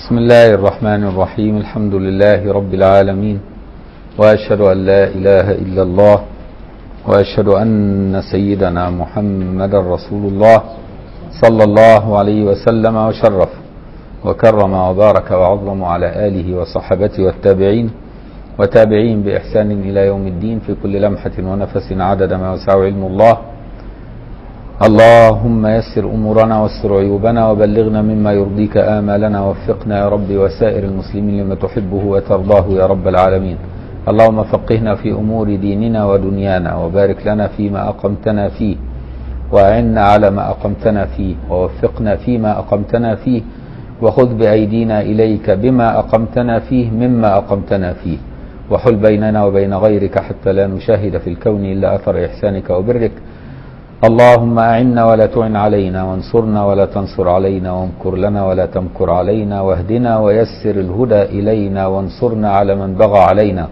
بسم الله الرحمن الرحيم الحمد لله رب العالمين واشهد ان لا اله الا الله واشهد ان سيدنا محمدا رسول الله صلى الله عليه وسلم وشرف وكرم وبارك وعظم على اله وصحبته والتابعين وتابعين باحسان الى يوم الدين في كل لمحه ونفس عدد ما وسع علم الله اللهم يسر امورنا واستر عيوبنا وبلغنا مما يرضيك امالنا ووفقنا يا رب وسائر المسلمين لما تحبه وترضاه يا رب العالمين اللهم فقهنا في امور ديننا ودنيانا وبارك لنا فيما اقمتنا فيه واعنا على ما اقمتنا فيه ووفقنا فيما اقمتنا فيه وخذ بايدينا اليك بما اقمتنا فيه مما اقمتنا فيه وحل بيننا وبين غيرك حتى لا نشاهد في الكون الا اثر احسانك وبرك اللهم أعنا ولا تعن علينا وانصرنا ولا تنصر علينا وامكر لنا ولا تمكر علينا واهدنا ويسر الهدى إلينا وانصرنا على من بغى علينا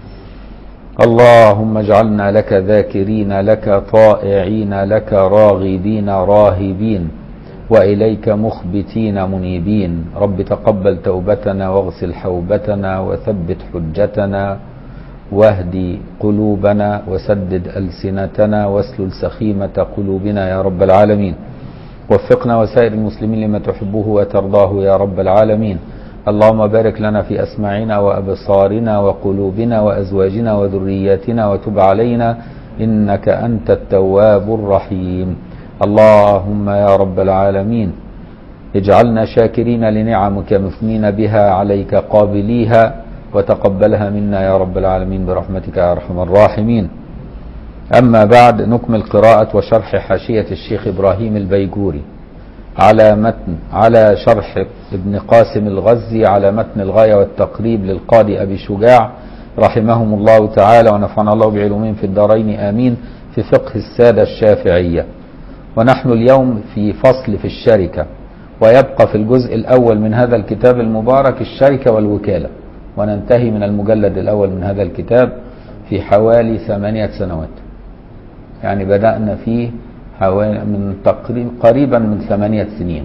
اللهم اجعلنا لك ذاكرين لك طائعين لك راغبين راهبين وإليك مخبتين منيبين رب تقبل توبتنا واغسل حوبتنا وثبت حجتنا واهدي قلوبنا وسدد ألسنتنا واسلل سخيمة قلوبنا يا رب العالمين وفقنا وسائر المسلمين لما تحبه وترضاه يا رب العالمين اللهم بارك لنا في أسماعنا وأبصارنا وقلوبنا وأزواجنا وذرياتنا وتب علينا إنك أنت التواب الرحيم اللهم يا رب العالمين اجعلنا شاكرين لنعمك مثنين بها عليك قابليها وتقبلها منا يا رب العالمين برحمتك يا ارحم الراحمين. اما بعد نكمل قراءة وشرح حاشية الشيخ ابراهيم البيجوري على متن على شرح ابن قاسم الغزي على متن الغاية والتقريب للقاضي ابي شجاع رحمهم الله تعالى ونفعنا الله بعلومهم في الدارين امين في فقه السادة الشافعية. ونحن اليوم في فصل في الشركة ويبقى في الجزء الاول من هذا الكتاب المبارك الشركة والوكالة. وننتهي من المجلد الأول من هذا الكتاب في حوالي ثمانية سنوات يعني بدأنا فيه حوالي من تقريبا قريبا من ثمانية سنين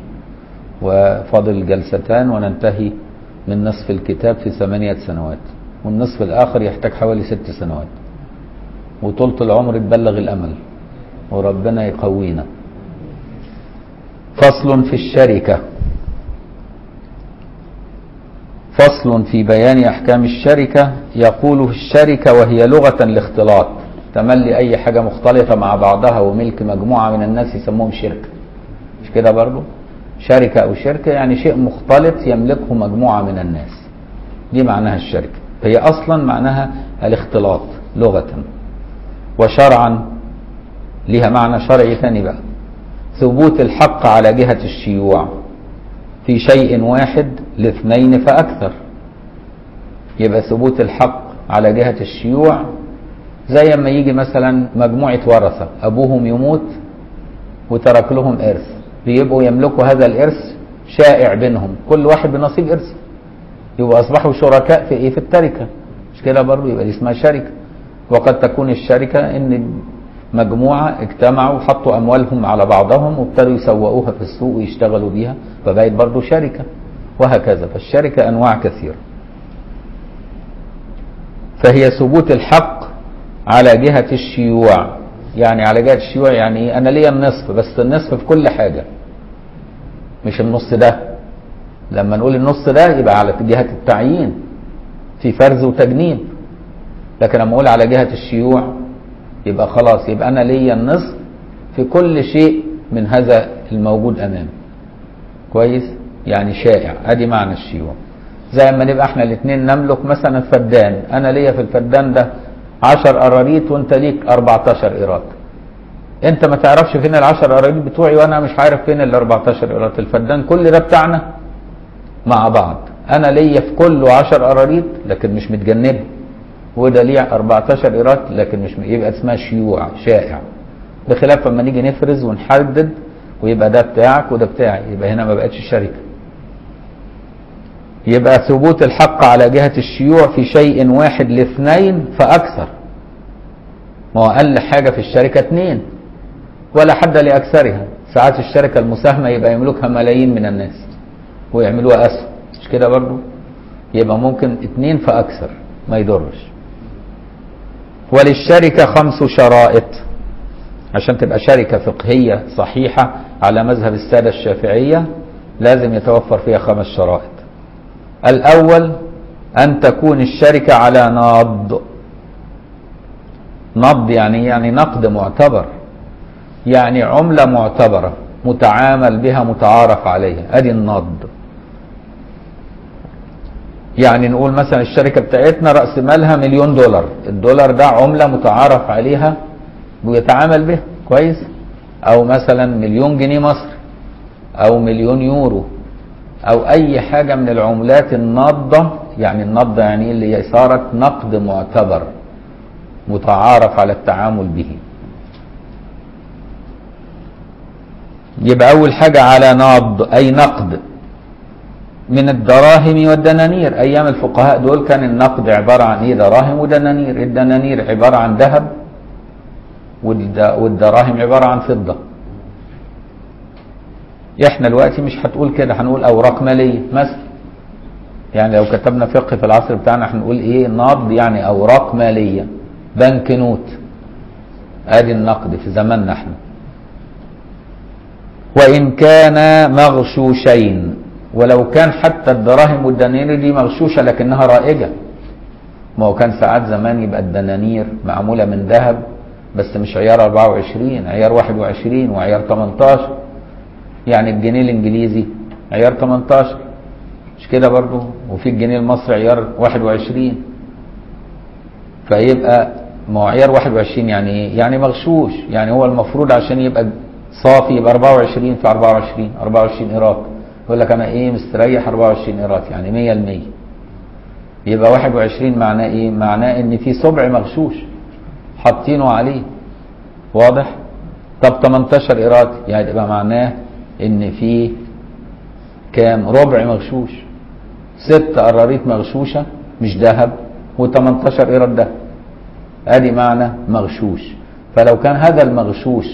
وفاضل جلستان وننتهي من نصف الكتاب في ثمانية سنوات والنصف الآخر يحتاج حوالي ست سنوات وطولة العمر تبلغ الأمل وربنا يقوينا فصل في الشركه فصل في بيان احكام الشركه يقول الشركه وهي لغه الاختلاط تملي اي حاجه مختلطه مع بعضها وملك مجموعه من الناس يسموهم شركه مش كده برضو شركه او شركه يعني شيء مختلط يملكه مجموعه من الناس دي معناها الشركه هي اصلا معناها الاختلاط لغه وشرعا لها معنى شرعي ثاني بقى ثبوت الحق على جهه الشيوع في شيء واحد لاثنين فأكثر يبقى ثبوت الحق على جهة الشيوع زي ما يجي مثلا مجموعة ورثة أبوهم يموت وترك لهم إرث بيبقوا يملكوا هذا الإرث شائع بينهم كل واحد بنصيب إرث يبقوا أصبحوا شركاء في إيه في التركة مش كده برضه يبقى دي اسمها شركة وقد تكون الشركة إن مجموعة اجتمعوا وحطوا أموالهم على بعضهم وابتدوا يسوقوها في السوق ويشتغلوا بيها فبقت برضه شركة وهكذا فالشركة أنواع كثيرة فهي ثبوت الحق على جهة الشيوع يعني على جهة الشيوع يعني إيه أنا ليا النصف بس النصف في كل حاجة مش النص ده لما نقول النص ده يبقى على جهة التعيين في فرز وتجنين لكن لما أقول على جهة الشيوع يبقى خلاص يبقى انا ليا النصف في كل شيء من هذا الموجود امامي كويس يعني شائع ادي معنى الشيوع زي ما نبقى احنا الاثنين نملك مثلا فدان انا ليا في الفدان ده 10 قراريط وانت ليك 14 قيراط انت ما تعرفش فين ال 10 قراريط بتوعي وانا مش عارف فين ال 14 قيراط الفدان كل ده بتاعنا مع بعض انا ليا في كله 10 قراريط لكن مش متجنبه وده ليه 14 ايراد لكن مش يبقى اسمها شيوع شائع بخلاف لما نيجي نفرز ونحدد ويبقى ده بتاعك وده بتاعي يبقى هنا ما بقتش شركه يبقى ثبوت الحق على جهة الشيوع في شيء واحد لاثنين فأكثر ما هو أقل حاجة في الشركة اثنين ولا حد لأكثرها ساعات الشركة المساهمة يبقى يملكها ملايين من الناس ويعملوها أسهم مش كده برضو يبقى ممكن اتنين فأكثر ما يضرش وللشركة خمس شرائط عشان تبقى شركة فقهية صحيحة على مذهب السادة الشافعية لازم يتوفر فيها خمس شرائط الأول أن تكون الشركة على ناض نقد يعني يعني نقد معتبر يعني عملة معتبرة متعامل بها متعارف عليها ادي النقد يعني نقول مثلا الشركة بتاعتنا رأس مالها مليون دولار الدولار ده عملة متعارف عليها ويتعامل بها كويس او مثلا مليون جنيه مصري او مليون يورو او اي حاجة من العملات الناضة يعني الناضة يعني اللي هي صارت نقد معتبر متعارف على التعامل به يبقى اول حاجة على ناض اي نقد من الدراهم والدنانير ايام الفقهاء دول كان النقد عبارة عن ايه دراهم ودنانير الدنانير عبارة عن ذهب والدراهم عبارة عن فضة احنا دلوقتي مش هتقول كده هنقول اوراق مالية مثلا يعني لو كتبنا فقه في العصر بتاعنا هنقول ايه نقد يعني اوراق مالية بنك نوت ادي النقد في زماننا احنا وان كان مغشوشين ولو كان حتى الدراهم والدنانير دي مغشوشة لكنها رائجة ما هو كان ساعات زمان يبقى الدنانير معمولة من ذهب بس مش عيار 24 عيار 21 وعيار 18 يعني الجنيه الانجليزي عيار 18 مش كده برضو وفي الجنيه المصري عيار 21 فيبقى ما هو عيار 21 يعني ايه؟ يعني مغشوش يعني هو المفروض عشان يبقى صافي يبقى 24 في 24 24 قيراط يقول لك انا ايه مستريح 24 قيراط يعني 100% يبقى 21 معناه ايه؟ معناه ان في سبع مغشوش حاطينه عليه واضح؟ طب 18 قيراط يعني يبقى معناه ان في كام؟ ربع مغشوش ست قراريط مغشوشه مش ذهب و18 قيراط ذهب ادي معنى مغشوش فلو كان هذا المغشوش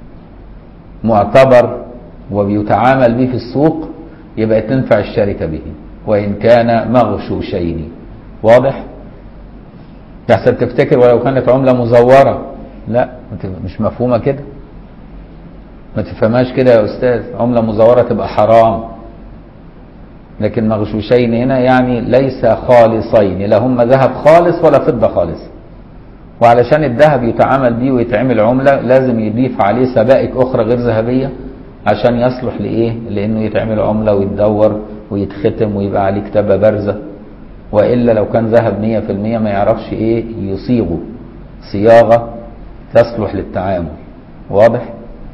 معتبر وبيتعامل به في السوق يبقى تنفع الشركة به وإن كان مغشوشين واضح؟ تحسن تفتكر ولو كانت عملة مزورة لا مش مفهومة كده ما تفهمهاش كده يا أستاذ عملة مزورة تبقى حرام لكن مغشوشين هنا يعني ليس خالصين لا هم ذهب خالص ولا فضة خالص وعلشان الذهب يتعامل بيه ويتعمل عملة لازم يضيف عليه سبائك أخرى غير ذهبية عشان يصلح لإيه؟ لأنه يتعمل عملة ويتدور ويتختم ويبقى عليه كتابة بارزة وإلا لو كان ذهب مية في المية ما يعرفش إيه يصيغه صياغة تصلح للتعامل واضح؟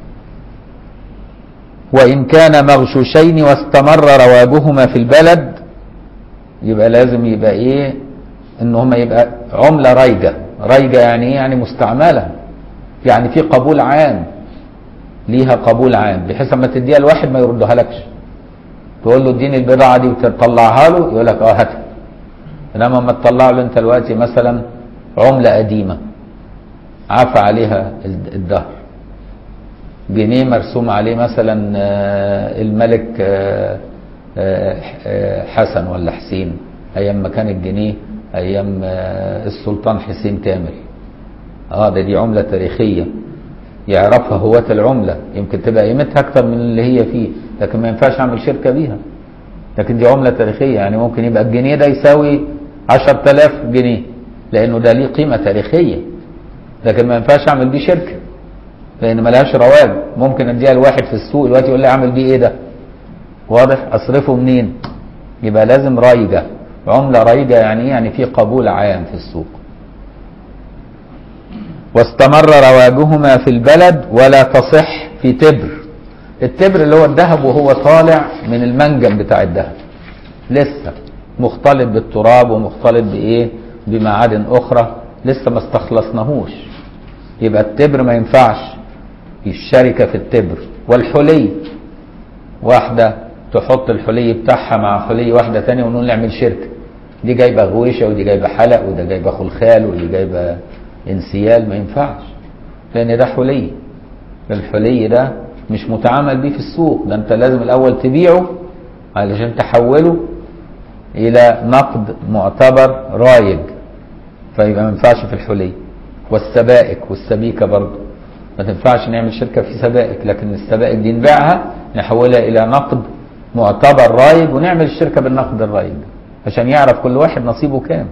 وإن كان مغشوشين واستمر رواجهما في البلد يبقى لازم يبقى إيه؟ إن هما يبقى عملة رايجة رايجة يعني ايه يعني مستعملة يعني في قبول عام ليها قبول عام بحيث اما تديها لواحد ما يردها لكش تقول له اديني البضاعة دي وتطلعها له يقول لك اه هاتها انما اما تطلع له انت دلوقتي مثلا عملة قديمة عفى عليها الدهر جنيه مرسوم عليه مثلا الملك حسن ولا حسين ايام ما كان الجنيه ايام السلطان حسين كامل اه ده دي عمله تاريخيه يعرفها هواة العمله يمكن تبقى قيمتها اكتر من اللي هي فيه لكن ما ينفعش اعمل شركه بيها لكن دي عمله تاريخيه يعني ممكن يبقى الجنيه ده يساوي 10000 جنيه لانه ده ليه قيمه تاريخيه لكن ما ينفعش اعمل بيه شركه لان ملهاش رواج ممكن اديها لواحد في السوق دلوقتي يقول لي اعمل بيه ايه ده واضح اصرفه منين يبقى لازم رايجه عملة رايجة يعني يعني في قبول عام في السوق واستمر رواجهما في البلد ولا تصح في تبر التبر اللي هو الذهب وهو طالع من المنجم بتاع الذهب لسه مختلط بالتراب ومختلط بايه بمعادن اخرى لسه ما استخلصناهوش يبقى التبر ما ينفعش الشركة في التبر والحلي واحدة تحط الحلي بتاعها مع حلي واحدة تانية ونقول نعمل شركة دي جايبة غويشة ودي جايبة حلق وده جايبة خلخال ودي جايبة انسيال ما ينفعش لأن ده حلي الحلي ده مش متعامل بيه في السوق ده انت لازم الأول تبيعه علشان تحوله الى نقد معتبر رايج فيبقى ما ينفعش في الحلي والسبائك والسبيكه برضه ما تنفعش نعمل شركه في سبائك لكن السبائك دي نبيعها نحولها الى نقد معتبر رايج ونعمل الشركه بالنقد الرايج عشان يعرف كل واحد نصيبه كام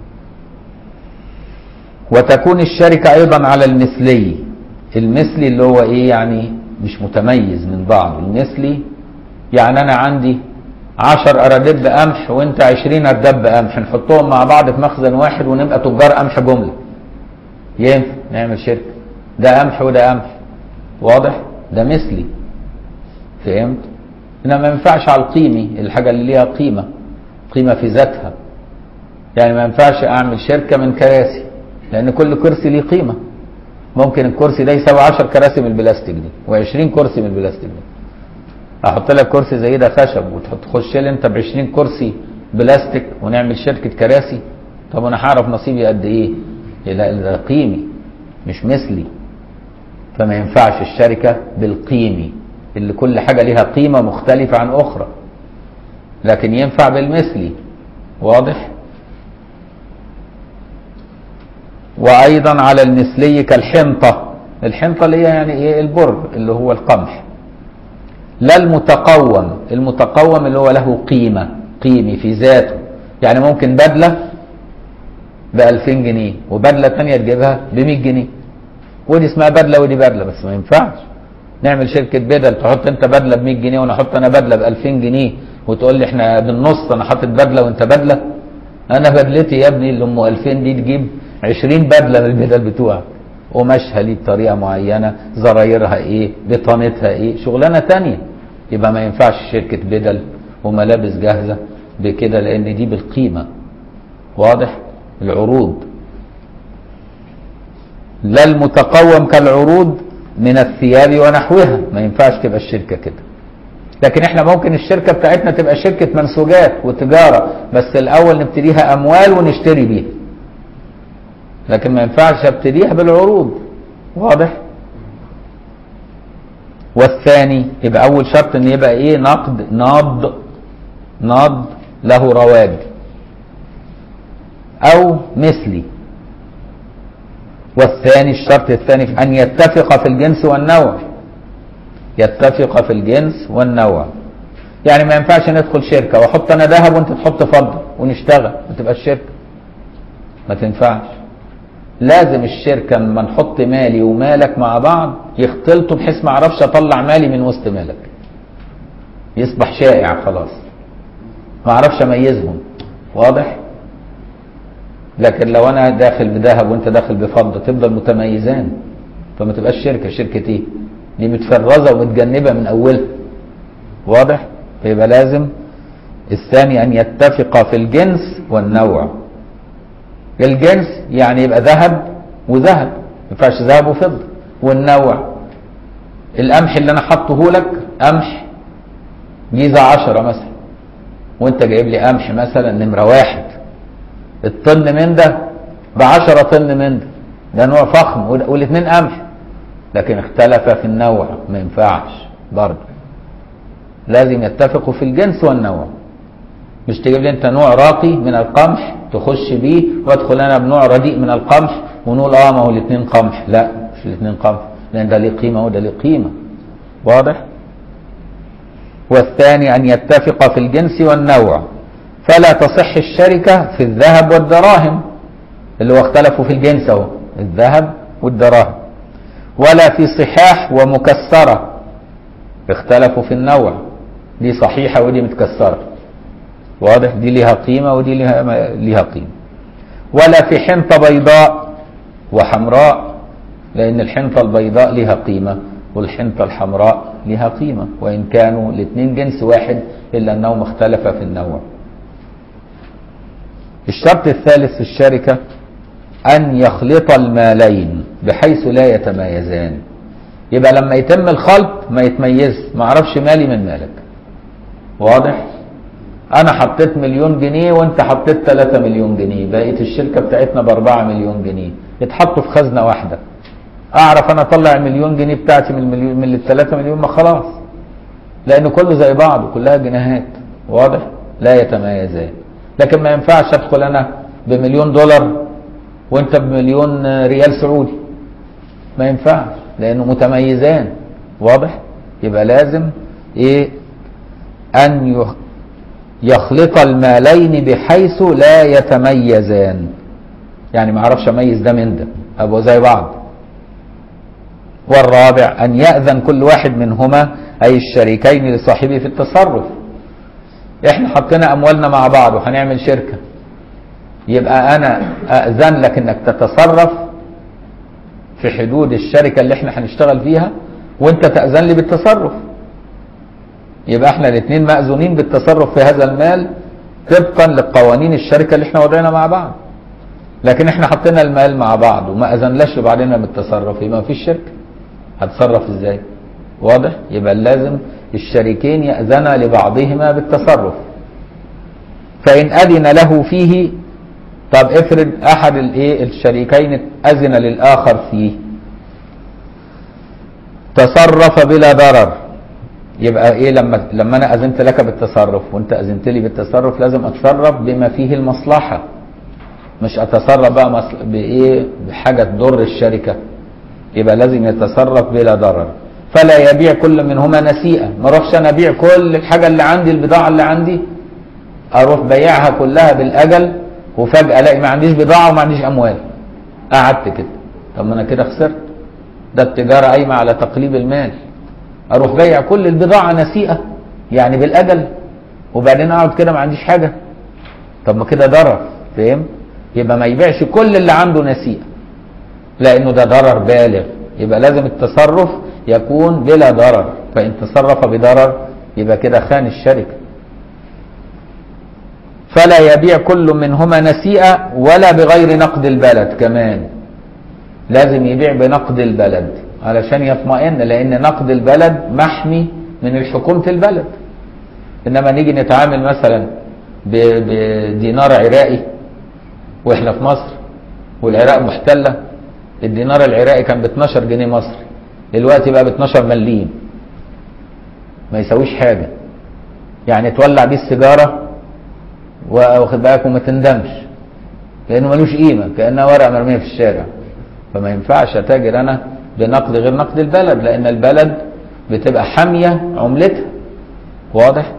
وتكون الشركه ايضا على المثلي المثلي اللي هو ايه يعني مش متميز من بعض المثلي يعني انا عندي عشر أرادب قمح وانت عشرين أردب قمح نحطهم مع بعض في مخزن واحد ونبقى تجار قمح جملة ينفع نعمل شركة ده قمح وده قمح واضح ده مثلي فهمت انما ما ينفعش على القيمي الحاجة اللي ليها قيمة قيمة في ذاتها يعني ما ينفعش اعمل شركة من كراسي لان كل كرسي ليه قيمة ممكن الكرسي ده يساوي 10 كراسي من البلاستيك دي و20 كرسي من البلاستيك دي احط لك كرسي زي ده خشب وتحط تخش لي انت ب 20 كرسي بلاستيك ونعمل شركه كراسي طب انا هعرف نصيبي قد ايه؟ لا ده قيمي مش مثلي فما ينفعش الشركه بالقيمي اللي كل حاجه ليها قيمه مختلفه عن اخرى لكن ينفع بالمثلي واضح؟ وايضا على المثلي كالحنطه الحنطه اللي هي يعني ايه البر اللي هو القمح لا المتقوم المتقوم اللي هو له قيمة قيمي في ذاته يعني ممكن بدلة ب 2000 جنيه وبدلة تانية تجيبها ب 100 جنيه ودي اسمها بدلة ودي بدلة بس ما ينفعش نعمل شركة بدل تحط انت بدلة ب 100 جنيه وانا احط انا بدلة ب 2000 جنيه وتقول لي احنا بالنص انا حاطط بدلة وانت بدلة انا بدلتي يا ابني اللي ام 2000 دي تجيب 20 بدلة من البدل بتوعك قماشها ليه بطريقة معينة زرايرها ايه بطانتها ايه شغلانة تانية يبقى ما ينفعش شركة بدل وملابس جاهزة بكده لأن دي بالقيمة واضح العروض لا المتقوم كالعروض من الثياب ونحوها ما ينفعش تبقى الشركة كده لكن احنا ممكن الشركة بتاعتنا تبقى شركة منسوجات وتجارة بس الأول نبتديها أموال ونشتري بيها لكن ما ينفعش ابتديها بالعروض واضح والثاني يبقى اول شرط ان يبقى ايه نقد ناض ناض له رواج او مثلي والثاني الشرط الثاني في ان يتفق في الجنس والنوع يتفق في الجنس والنوع يعني ما ينفعش ندخل شركه واحط انا ذهب وانت تحط فضه ونشتغل وتبقى الشركه ما تنفعش لازم الشركه لما نحط مالي ومالك مع بعض يختلطوا بحيث ما اعرفش اطلع مالي من وسط مالك يصبح شائع خلاص ما اعرفش اميزهم واضح لكن لو انا داخل بذهب وانت داخل بفضه تفضل متميزان فما تبقاش شركه شركه ايه دي متفرزه ومتجنبه من اولها واضح فيبقى لازم الثاني ان يتفق في الجنس والنوع الجنس يعني يبقى ذهب وذهب ما ينفعش ذهب وفضه والنوع القمح اللي انا حاطه لك قمح جيزه عشرة مثلا وانت جايب لي قمح مثلا نمره واحد الطن من ده بعشرة طن من ده ده نوع فخم والاثنين قمح لكن اختلف في النوع ما ينفعش برضه لازم يتفقوا في الجنس والنوع مش تجيب لي انت نوع راقي من القمح تخش بيه وادخل انا بنوع رديء من القمح ونقول اه ما هو الاثنين قمح لا مش الاثنين قمح لان ده ليه قيمه وده ليه قيمه واضح والثاني ان يتفق في الجنس والنوع فلا تصح الشركه في الذهب والدراهم اللي هو اختلفوا في الجنس اهو الذهب والدراهم ولا في صحاح ومكسره اختلفوا في النوع دي صحيحه ودي متكسره واضح دي ليها قيمة ودي ليها ليها قيمة ولا في حنطة بيضاء وحمراء لأن الحنطة البيضاء ليها قيمة والحنطة الحمراء ليها قيمة وإن كانوا الاثنين جنس واحد إلا أنهم اختلفا في النوع الشرط الثالث في الشركة أن يخلط المالين بحيث لا يتمايزان يبقى لما يتم الخلط ما يتميز ما اعرفش مالي من مالك واضح انا حطيت مليون جنيه وانت حطيت 3 مليون جنيه بقيت الشركه بتاعتنا ب 4 مليون جنيه اتحطوا في خزنه واحده اعرف انا اطلع المليون جنيه بتاعتي من المليون من ال 3 مليون ما خلاص لان كله زي بعضه كلها جنيهات واضح لا يتمايزان لكن ما ينفعش ادخل انا بمليون دولار وانت بمليون ريال سعودي ما ينفعش لانه متميزان واضح يبقى لازم ايه ان ي- يخلط المالين بحيث لا يتميزان يعني ما اعرفش اميز ده من ده ابقوا زي بعض والرابع ان ياذن كل واحد منهما اي الشريكين لصاحبه في التصرف احنا حطينا اموالنا مع بعض وهنعمل شركه يبقى انا اذن لك انك تتصرف في حدود الشركه اللي احنا هنشتغل فيها وانت تاذن لي بالتصرف يبقى احنا الاثنين ماذونين بالتصرف في هذا المال طبقا لقوانين الشركه اللي احنا وضعنا مع بعض لكن احنا حطينا المال مع بعض وما اذنلاش لبعضنا بالتصرف يبقى ما فيش شركه هتصرف ازاي واضح يبقى لازم الشريكين يأذنا لبعضهما بالتصرف فإن أذن له فيه طب افرض أحد الايه الشريكين أذن للآخر فيه تصرف بلا ضرر يبقى ايه لما لما انا اذنت لك بالتصرف وانت اذنت لي بالتصرف لازم اتصرف بما فيه المصلحه مش اتصرف بقى مصل... بايه بحاجه تضر الشركه يبقى لازم يتصرف بلا ضرر فلا يبيع كل منهما نسيئه ما اروحش انا ابيع كل الحاجه اللي عندي البضاعه اللي عندي اروح بيعها كلها بالاجل وفجاه الاقي ما عنديش بضاعه وما عنديش اموال قعدت كده طب ما انا كده خسرت ده التجاره قايمه على تقليب المال اروح بيع كل البضاعه نسيئه يعني بالاجل وبعدين اقعد كده ما عنديش حاجه طب ما كده ضرر فاهم يبقى ما يبيعش كل اللي عنده نسيئه لانه ده ضرر بالغ يبقى لازم التصرف يكون بلا ضرر فان تصرف بضرر يبقى كده خان الشركه فلا يبيع كل منهما نسيئه ولا بغير نقد البلد كمان لازم يبيع بنقد البلد علشان يطمئن لان نقد البلد محمي من حكومه البلد انما نيجي نتعامل مثلا ب- بدينار عراقي واحنا في مصر والعراق محتله الدينار العراقي كان ب 12 جنيه مصري دلوقتي بقى ب 12 مليم ما يساويش حاجه يعني تولع بيه السيجاره واخد بالك وما تندمش لانه ملوش قيمه كانها ورقه مرميه في الشارع فما ينفعش اتاجر انا بنقد غير نقد البلد لان البلد بتبقى حاميه عملتها واضح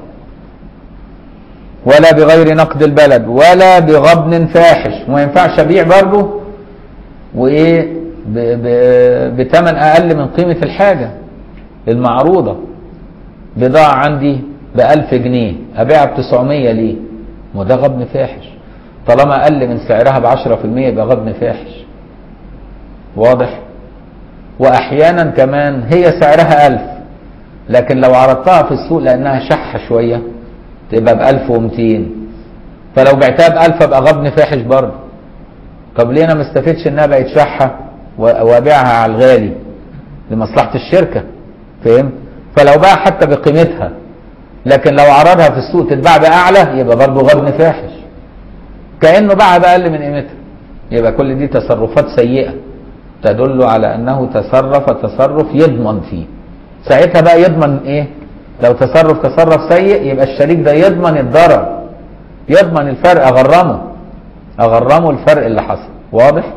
ولا بغير نقد البلد ولا بغبن فاحش وما ينفعش ابيع برضه وايه ب- ب- بثمن اقل من قيمه الحاجه المعروضه بضاعه عندي ب 1000 جنيه ابيعها ب 900 ليه؟ ما ده غبن فاحش طالما اقل من سعرها ب 10% يبقى غبن فاحش واضح واحيانا كمان هي سعرها 1000 لكن لو عرضتها في السوق لانها شحه شويه تبقى ب 1200 فلو بعتها ب 1000 ابقى غبن فاحش برضه طب ليه انا ما استفدش انها بقت شحه و- وابيعها على الغالي لمصلحه الشركه فاهم فلو باع حتى بقيمتها لكن لو عرضها في السوق تتباع باعلى يبقى برضه غبن فاحش كانه باعها باقل من قيمتها يبقى كل دي تصرفات سيئه تدل على انه تصرف تصرف يضمن فيه ساعتها بقى يضمن ايه لو تصرف تصرف سيء يبقى الشريك ده يضمن الضرر يضمن الفرق اغرمه اغرمه الفرق اللي حصل واضح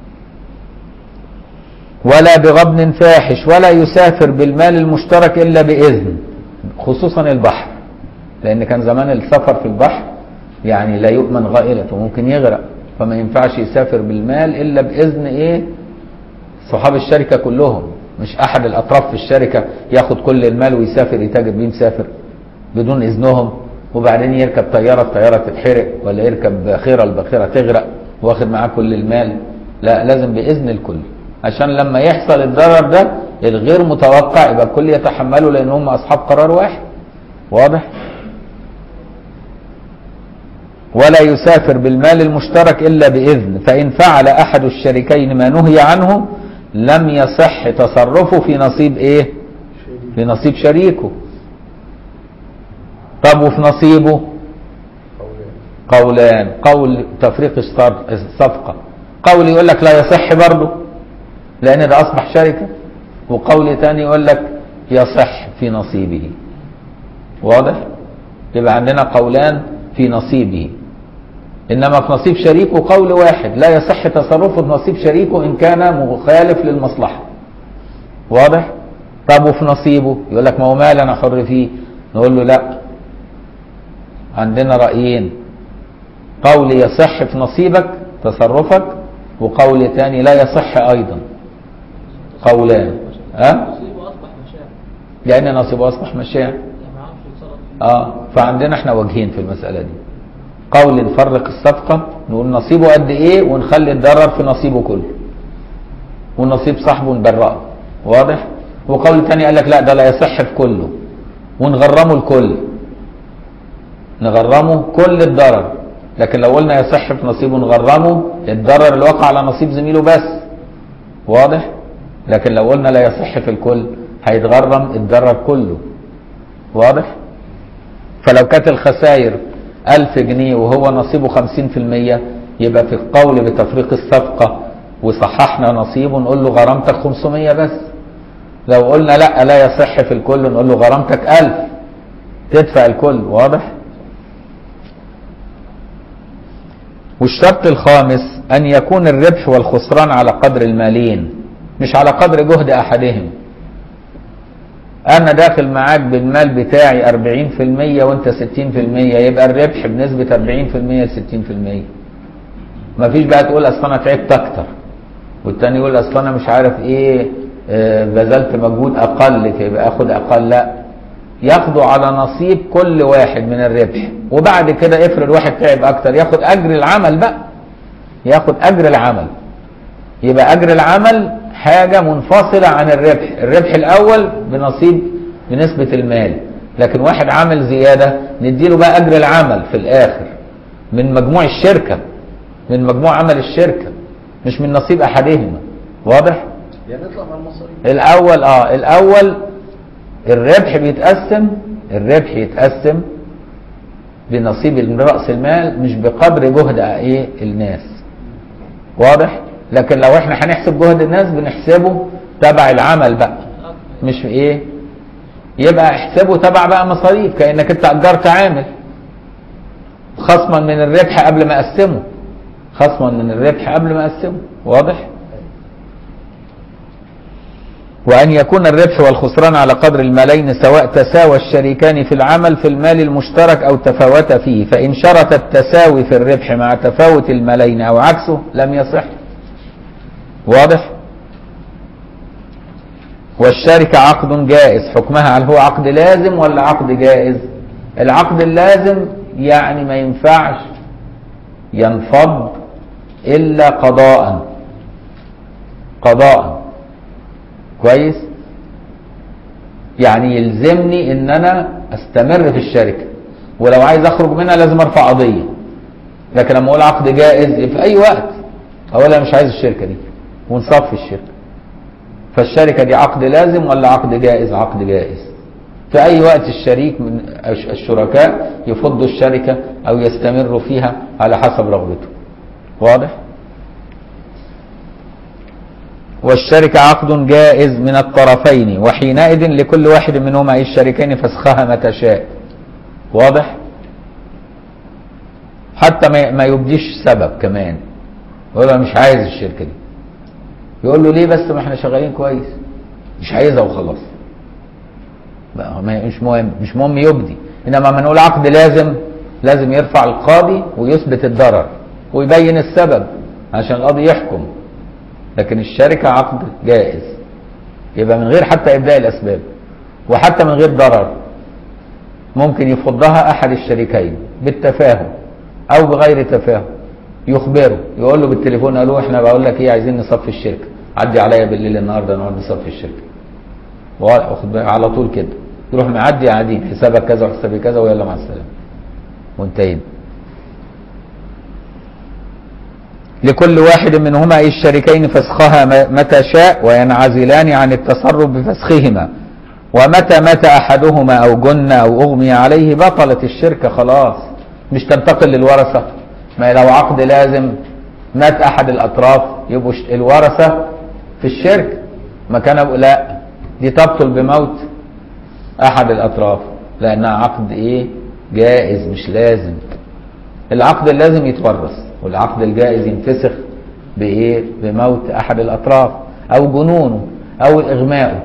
ولا بغبن فاحش ولا يسافر بالمال المشترك الا باذن خصوصا البحر لان كان زمان السفر في البحر يعني لا يؤمن غائلته ممكن يغرق فما ينفعش يسافر بالمال الا باذن ايه صحاب الشركه كلهم مش احد الاطراف في الشركه ياخد كل المال ويسافر يتاجر بيه مسافر بدون اذنهم وبعدين يركب طياره الطياره تتحرق ولا يركب باخره الباخره تغرق واخد معاه كل المال لا لازم باذن الكل عشان لما يحصل الضرر ده الغير متوقع يبقى الكل يتحمله لان هم اصحاب قرار واحد واضح ولا يسافر بالمال المشترك الا باذن فان فعل احد الشريكين ما نهي عنه لم يصح تصرفه في نصيب ايه في نصيب شريكه طب وفي نصيبه قولان قول تفريق الصد- الصفقة قول يقول لك لا يصح برضه لأن ده أصبح شركة وقول تاني يقول لك يصح في نصيبه واضح يبقى عندنا قولان في نصيبه انما في نصيب شريكه قول واحد لا يصح تصرفه في نصيب شريكه ان كان مخالف للمصلحه واضح طب وفي نصيبه يقول لك ما هو مال انا حر فيه نقول له لا عندنا رايين قول يصح في نصيبك تصرفك وقول تاني لا يصح ايضا قولان ها نصيبه اصبح مشاعر لان نصيبه اصبح مشاع ما عرفش يتصرف اه فعندنا احنا وجهين في المساله دي قول نفرق الصفقه نقول نصيبه قد ايه ونخلي الضرر في نصيبه كله ونصيب صاحبه نبرئه واضح وقول تاني قال لك لا ده لا يصح في كله ونغرمه الكل نغرمه كل الضرر لكن لو قلنا يصح في نصيبه نغرمه الضرر اللي وقع على نصيب زميله بس واضح لكن لو قلنا لا يصح في الكل هيتغرم الضرر كله واضح فلو كانت الخسائر ألف جنيه وهو نصيبه خمسين في المية يبقى في القول بتفريق الصفقة وصححنا نصيبه نقول له غرامتك 500 بس لو قلنا لا لا يصح في الكل نقول له غرامتك 1000 تدفع الكل واضح والشرط الخامس أن يكون الربح والخسران على قدر المالين مش على قدر جهد أحدهم أنا داخل معاك بالمال بتاعي 40% وأنت 60% يبقى الربح بنسبة 40% 60% مفيش بقى تقول أصل أنا تعبت أكتر والتاني يقول أصل أنا مش عارف إيه آه، بذلت مجهود أقل فيبقى آخد أقل لا ياخدوا على نصيب كل واحد من الربح وبعد كده افرض واحد تعب أكتر ياخد أجر العمل بقى ياخد أجر العمل يبقى أجر العمل حاجة منفصلة عن الربح الربح الأول بنصيب بنسبة المال لكن واحد عامل زيادة نديله بقى أجر العمل في الآخر من مجموع الشركة من مجموع عمل الشركة مش من نصيب أحدهما واضح؟ يعني نطلع مع المصاريف الأول اه الأول الربح بيتقسم الربح يتقسم بنصيب رأس المال مش بقدر جهد ايه الناس واضح لكن لو احنا هنحسب جهد الناس بنحسبه تبع العمل بقى مش ايه يبقى احسبه تبع بقى مصاريف كانك انت اجرت عامل خصما من الربح قبل ما اقسمه خصما من الربح قبل ما اقسمه واضح وأن يكون الربح والخسران على قدر المالين سواء تساوى الشريكان في العمل في المال المشترك أو تفاوتا فيه فإن شرط التساوي في الربح مع تفاوت المالين أو عكسه لم يصح واضح والشركة عقد جائز حكمها هل هو عقد لازم ولا عقد جائز العقد اللازم يعني ما ينفعش ينفض إلا قضاء قضاء كويس يعني يلزمني ان انا استمر في الشركه ولو عايز اخرج منها لازم ارفع قضيه لكن لما اقول عقد جائز في اي وقت اقول انا مش عايز الشركه دي ونصفي الشركه فالشركه دي عقد لازم ولا عقد جائز عقد جائز في اي وقت الشريك من الش- الشركاء يفضوا الشركه او يستمروا فيها على حسب رغبته واضح والشركة عقد جائز من الطرفين وحينئذ لكل واحد منهما أي الشريكين فسخها متى شاء واضح حتى ما ما يبديش سبب كمان يقول له أنا مش عايز الشركة دي يقول له ليه بس ما احنا شغالين كويس مش عايزها وخلاص بقى ما- مش مهم مش مهم يبدي انما لما نقول عقد لازم لازم يرفع القاضي ويثبت الضرر ويبين السبب عشان القاضي يحكم لكن الشركة عقد جائز يبقى من غير حتى إبداء الأسباب وحتى من غير ضرر ممكن يفضها أحد الشريكين بالتفاهم أو بغير تفاهم يخبره يقول له بالتليفون قالوا احنا بقول لك ايه عايزين نصفي الشركة عدي عليا بالليل النهارده نقعد نصفي الشركة واخد بالك على طول كده يروح معدي قاعدين حسابك كذا وحسابي كذا ويلا مع السلامة وانتهينا لكل واحد منهما أي الشريكين فسخها م- متى شاء وينعزلان عن التصرف بفسخهما ومتى مات أحدهما أو جن أو أغمي عليه بطلت الشركة خلاص مش تنتقل للورثة ما لو عقد لازم مات أحد الأطراف يبقوا ش- الورثة في الشركة مكان أبو لا دي تبطل بموت أحد الأطراف لأنها عقد إيه جائز مش لازم العقد اللازم يتورث والعقد الجائز ينفسخ بايه بموت احد الاطراف او جنونه او اغمائه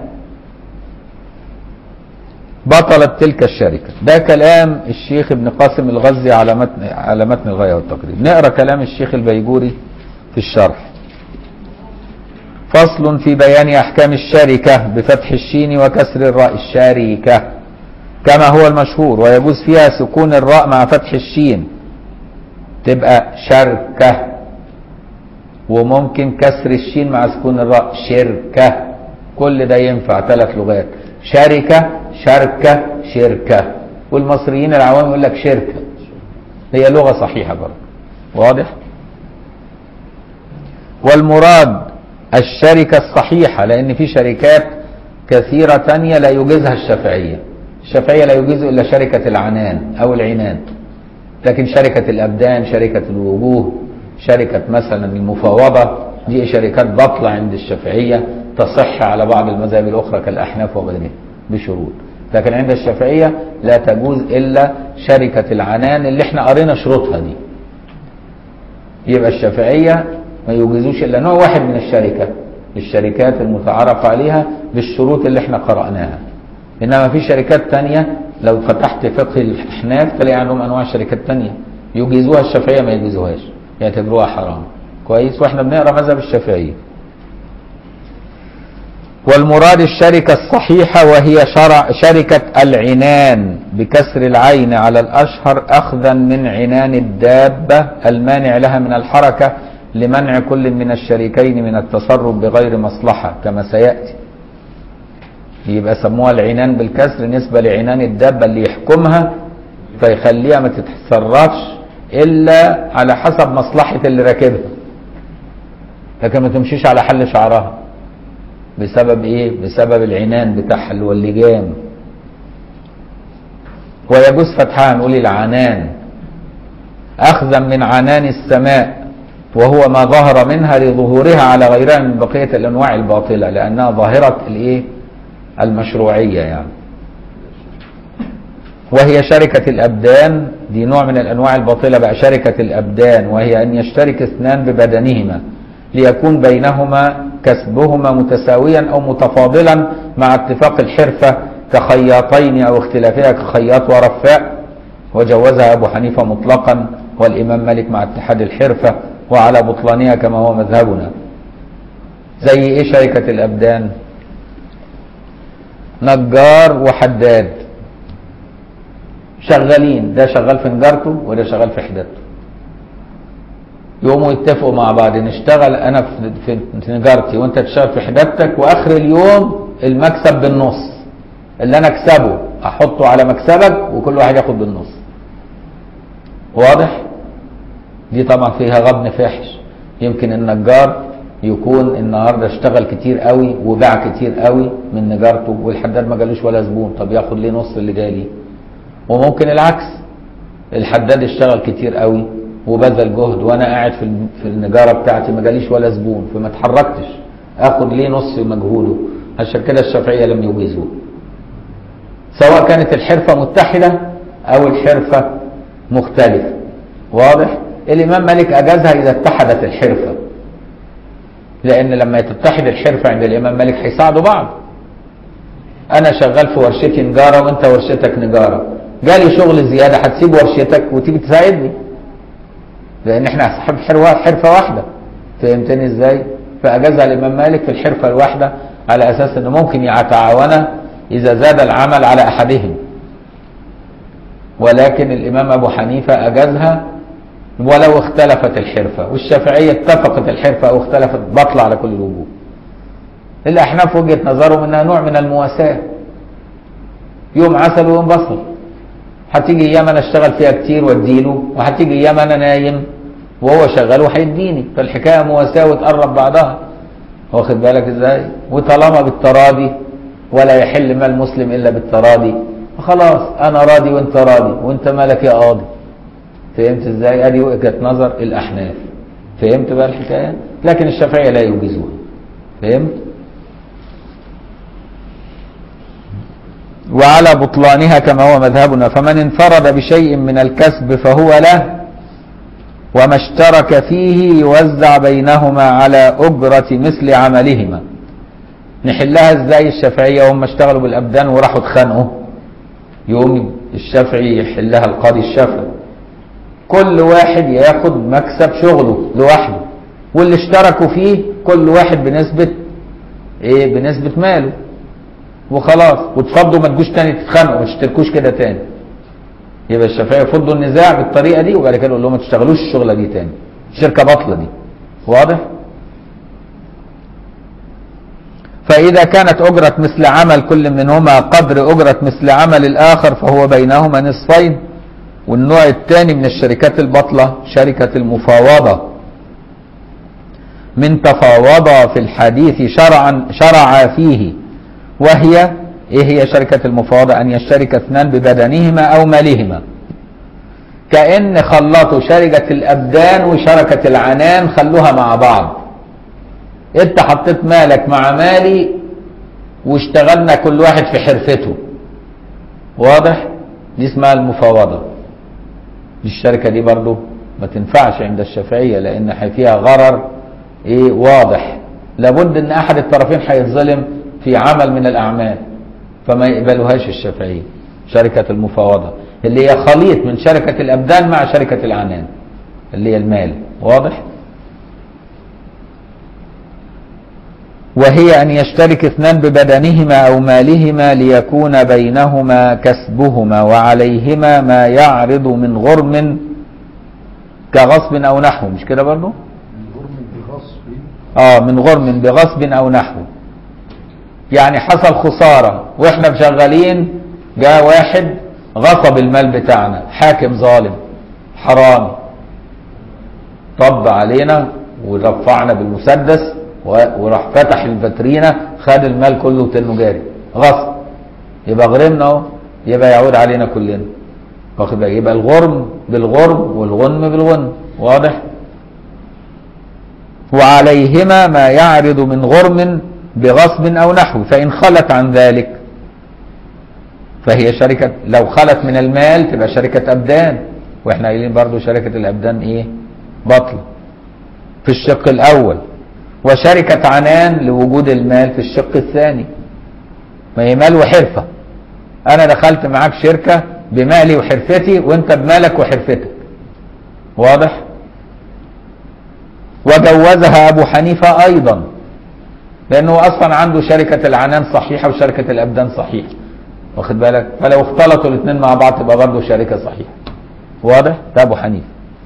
بطلت تلك الشركة ده كلام الشيخ ابن قاسم الغزي على متن على متن الغاية والتقريب نقرا كلام الشيخ البيجوري في الشرح فصل في بيان أحكام الشركة بفتح الشين وكسر الراء الشركة كما هو المشهور ويجوز فيها سكون الراء مع فتح الشين تبقى شركة وممكن كسر الشين مع سكون الراء شركة كل ده ينفع ثلاث لغات شركة شركة شركة والمصريين العوام يقول لك شركة هي لغة صحيحة برضه واضح والمراد الشركة الصحيحة لأن في شركات كثيرة تانية لا يجيزها الشافعية الشافعية لا يجيز إلا شركة العنان أو العنان لكن شركة الأبدان شركة الوجوه شركة مثلا المفاوضة دي شركات بطلة عند الشافعية تصح على بعض المذاهب الأخرى كالأحناف وغيرها بشروط لكن عند الشافعية لا تجوز إلا شركة العنان اللي احنا قرينا شروطها دي يبقى الشافعية ما يجيزوش إلا نوع واحد من الشركة الشركات المتعارف عليها بالشروط اللي احنا قرأناها إنما في شركات تانية لو فتحت فقه الأحناف تلاقي عندهم أنواع شركات تانية يجيزوها الشافعية ما يجيزوهاش يعتبروها حرام كويس واحنا بنقرا مذهب الشافعية والمراد الشركة الصحيحة وهي شرع شركة العنان بكسر العين على الأشهر أخذا من عنان الدابة المانع لها من الحركة لمنع كل من الشريكين من التصرف بغير مصلحة كما سيأتي يبقى سموها العنان بالكسر نسبة لعنان الدابة اللي يحكمها فيخليها ما تتصرفش إلا على حسب مصلحة اللي راكبها لكن ما تمشيش على حل شعرها بسبب ايه بسبب العنان بتاعها اللي هو اللجام ويجوز فتحها نقول العنان اخذا من عنان السماء وهو ما ظهر منها لظهورها على غيرها من بقية الانواع الباطلة لانها ظاهرة الايه المشروعية يعني وهي شركة الأبدان دي نوع من الأنواع الباطلة بقى شركة الأبدان وهي أن يشترك اثنان ببدنهما ليكون بينهما كسبهما متساويا أو متفاضلا مع اتفاق الحرفة كخياطين أو اختلافها كخياط ورفاء وجوزها أبو حنيفة مطلقا والإمام مالك مع اتحاد الحرفة وعلى بطلانها كما هو مذهبنا زي إيه شركة الأبدان نجار وحداد شغالين ده شغال في نجارته وده شغال في حدادته يقوموا يتفقوا مع بعض نشتغل انا في في نجارتي وانت تشتغل في حدادتك واخر اليوم المكسب بالنص اللي انا اكسبه احطه على مكسبك وكل واحد ياخد بالنص واضح دي طبعا فيها غبن فاحش يمكن النجار يكون النهارده اشتغل كتير قوي وباع كتير قوي من نجارته والحداد ما جالوش ولا زبون طب ياخد ليه نص اللي جاي ليه وممكن العكس الحداد اشتغل كتير قوي وبذل جهد وانا قاعد في في النجاره بتاعتي ما جاليش ولا زبون فما اتحركتش اخد ليه نص مجهوده عشان كده الشافعيه لم يجيزوه سواء كانت الحرفه متحده او الحرفه مختلفه واضح الامام مالك اجازها اذا اتحدت الحرفه لان لما تتحد الحرفه عند الامام مالك هيساعدوا بعض انا شغال في ورشتي نجاره وانت ورشتك نجاره جالي شغل زياده هتسيب ورشتك وتيجي تساعدني لان احنا اصحاب حرفه واحده فهمتني ازاي فاجازها الامام مالك في الحرفه الواحده على اساس انه ممكن يتعاونا اذا زاد العمل على احدهم ولكن الامام ابو حنيفه اجازها ولو اختلفت الحرفه والشافعيه اتفقت الحرفه او اختلفت بطل على كل الوجوه الاحناف وجهه نظرهم انها نوع من المواساه يوم عسل ويوم بصل هتيجي ايام انا اشتغل فيها كتير واديله وهتيجي ايام انا نايم وهو شغال وهيديني فالحكايه مواساه وتقرب بعضها واخد بالك ازاي وطالما بالتراضي ولا يحل مال المسلم الا بالتراضي خلاص انا راضي وانت راضي وانت مالك يا قاضي فهمت ازاي ادي وجهه نظر الاحناف فهمت بقى الحكايه لكن الشافعيه لا يجيزوها فهمت وعلى بطلانها كما هو مذهبنا فمن انفرد بشيء من الكسب فهو له وما اشترك فيه يوزع بينهما على أجرة مثل عملهما نحلها ازاي الشافعية هم اشتغلوا بالأبدان وراحوا اتخانقوا يقوم الشافعي يحلها القاضي الشافعي كل واحد ياخد مكسب شغله لوحده واللي اشتركوا فيه كل واحد بنسبة ايه بنسبة ماله وخلاص وتفضوا ما تجوش تاني تتخانقوا ما تشتركوش كده تاني يبقى الشافعي يفضوا النزاع بالطريقة دي وبعد كده يقول لهم ما تشتغلوش الشغلة دي تاني الشركة باطلة دي واضح فإذا كانت أجرة مثل عمل كل منهما قدر أجرة مثل عمل الآخر فهو بينهما نصفين والنوع الثاني من الشركات البطلة شركة المفاوضة من تفاوض في الحديث شرعا شرع فيه وهي ايه هي شركة المفاوضة ان يشترك اثنان ببدنهما او مالهما كأن خلطوا شركة الابدان وشركة العنان خلوها مع بعض انت حطيت مالك مع مالي واشتغلنا كل واحد في حرفته واضح دي اسمها المفاوضة الشركة دي برضو ما تنفعش عند الشافعية لان فيها غرر ايه واضح لابد ان احد الطرفين هيتظلم في عمل من الاعمال فما يقبلوهاش الشافعية شركة المفاوضة اللي هي خليط من شركة الابدان مع شركة العنان اللي هي المال واضح وهي أن يشترك اثنان ببدنهما أو مالهما ليكون بينهما كسبهما وعليهما ما يعرض من غرم كغصب أو نحو مش كده برضو الجرم بغصب آه من غرم بغصب أو نحو يعني حصل خسارة وإحنا شغالين جاء واحد غصب المال بتاعنا حاكم ظالم حرامي طب علينا ورفعنا بالمسدس و- وراح فتح الفاترينة خد المال كله تنه جاري غصب يبقى غرمنا اهو يبقى يعود علينا كلنا واخد بالك يبقى الغرم بالغرم والغنم بالغنم واضح وعليهما ما يعرض من غرم بغصب او نحو فان خلت عن ذلك فهي شركة لو خلت من المال تبقى شركة أبدان وإحنا قايلين برضو شركة الأبدان إيه بطل في الشق الأول وشركة عنان لوجود المال في الشق الثاني ما هي مال وحرفة أنا دخلت معاك شركة بمالي وحرفتي وأنت بمالك وحرفتك واضح وجوزها أبو حنيفة أيضا لأنه أصلا عنده شركة العنان صحيحة وشركة الأبدان صحيحة واخد بالك فلو اختلطوا الاثنين مع بعض تبقى برضه شركة صحيحة واضح ده أبو حنيفة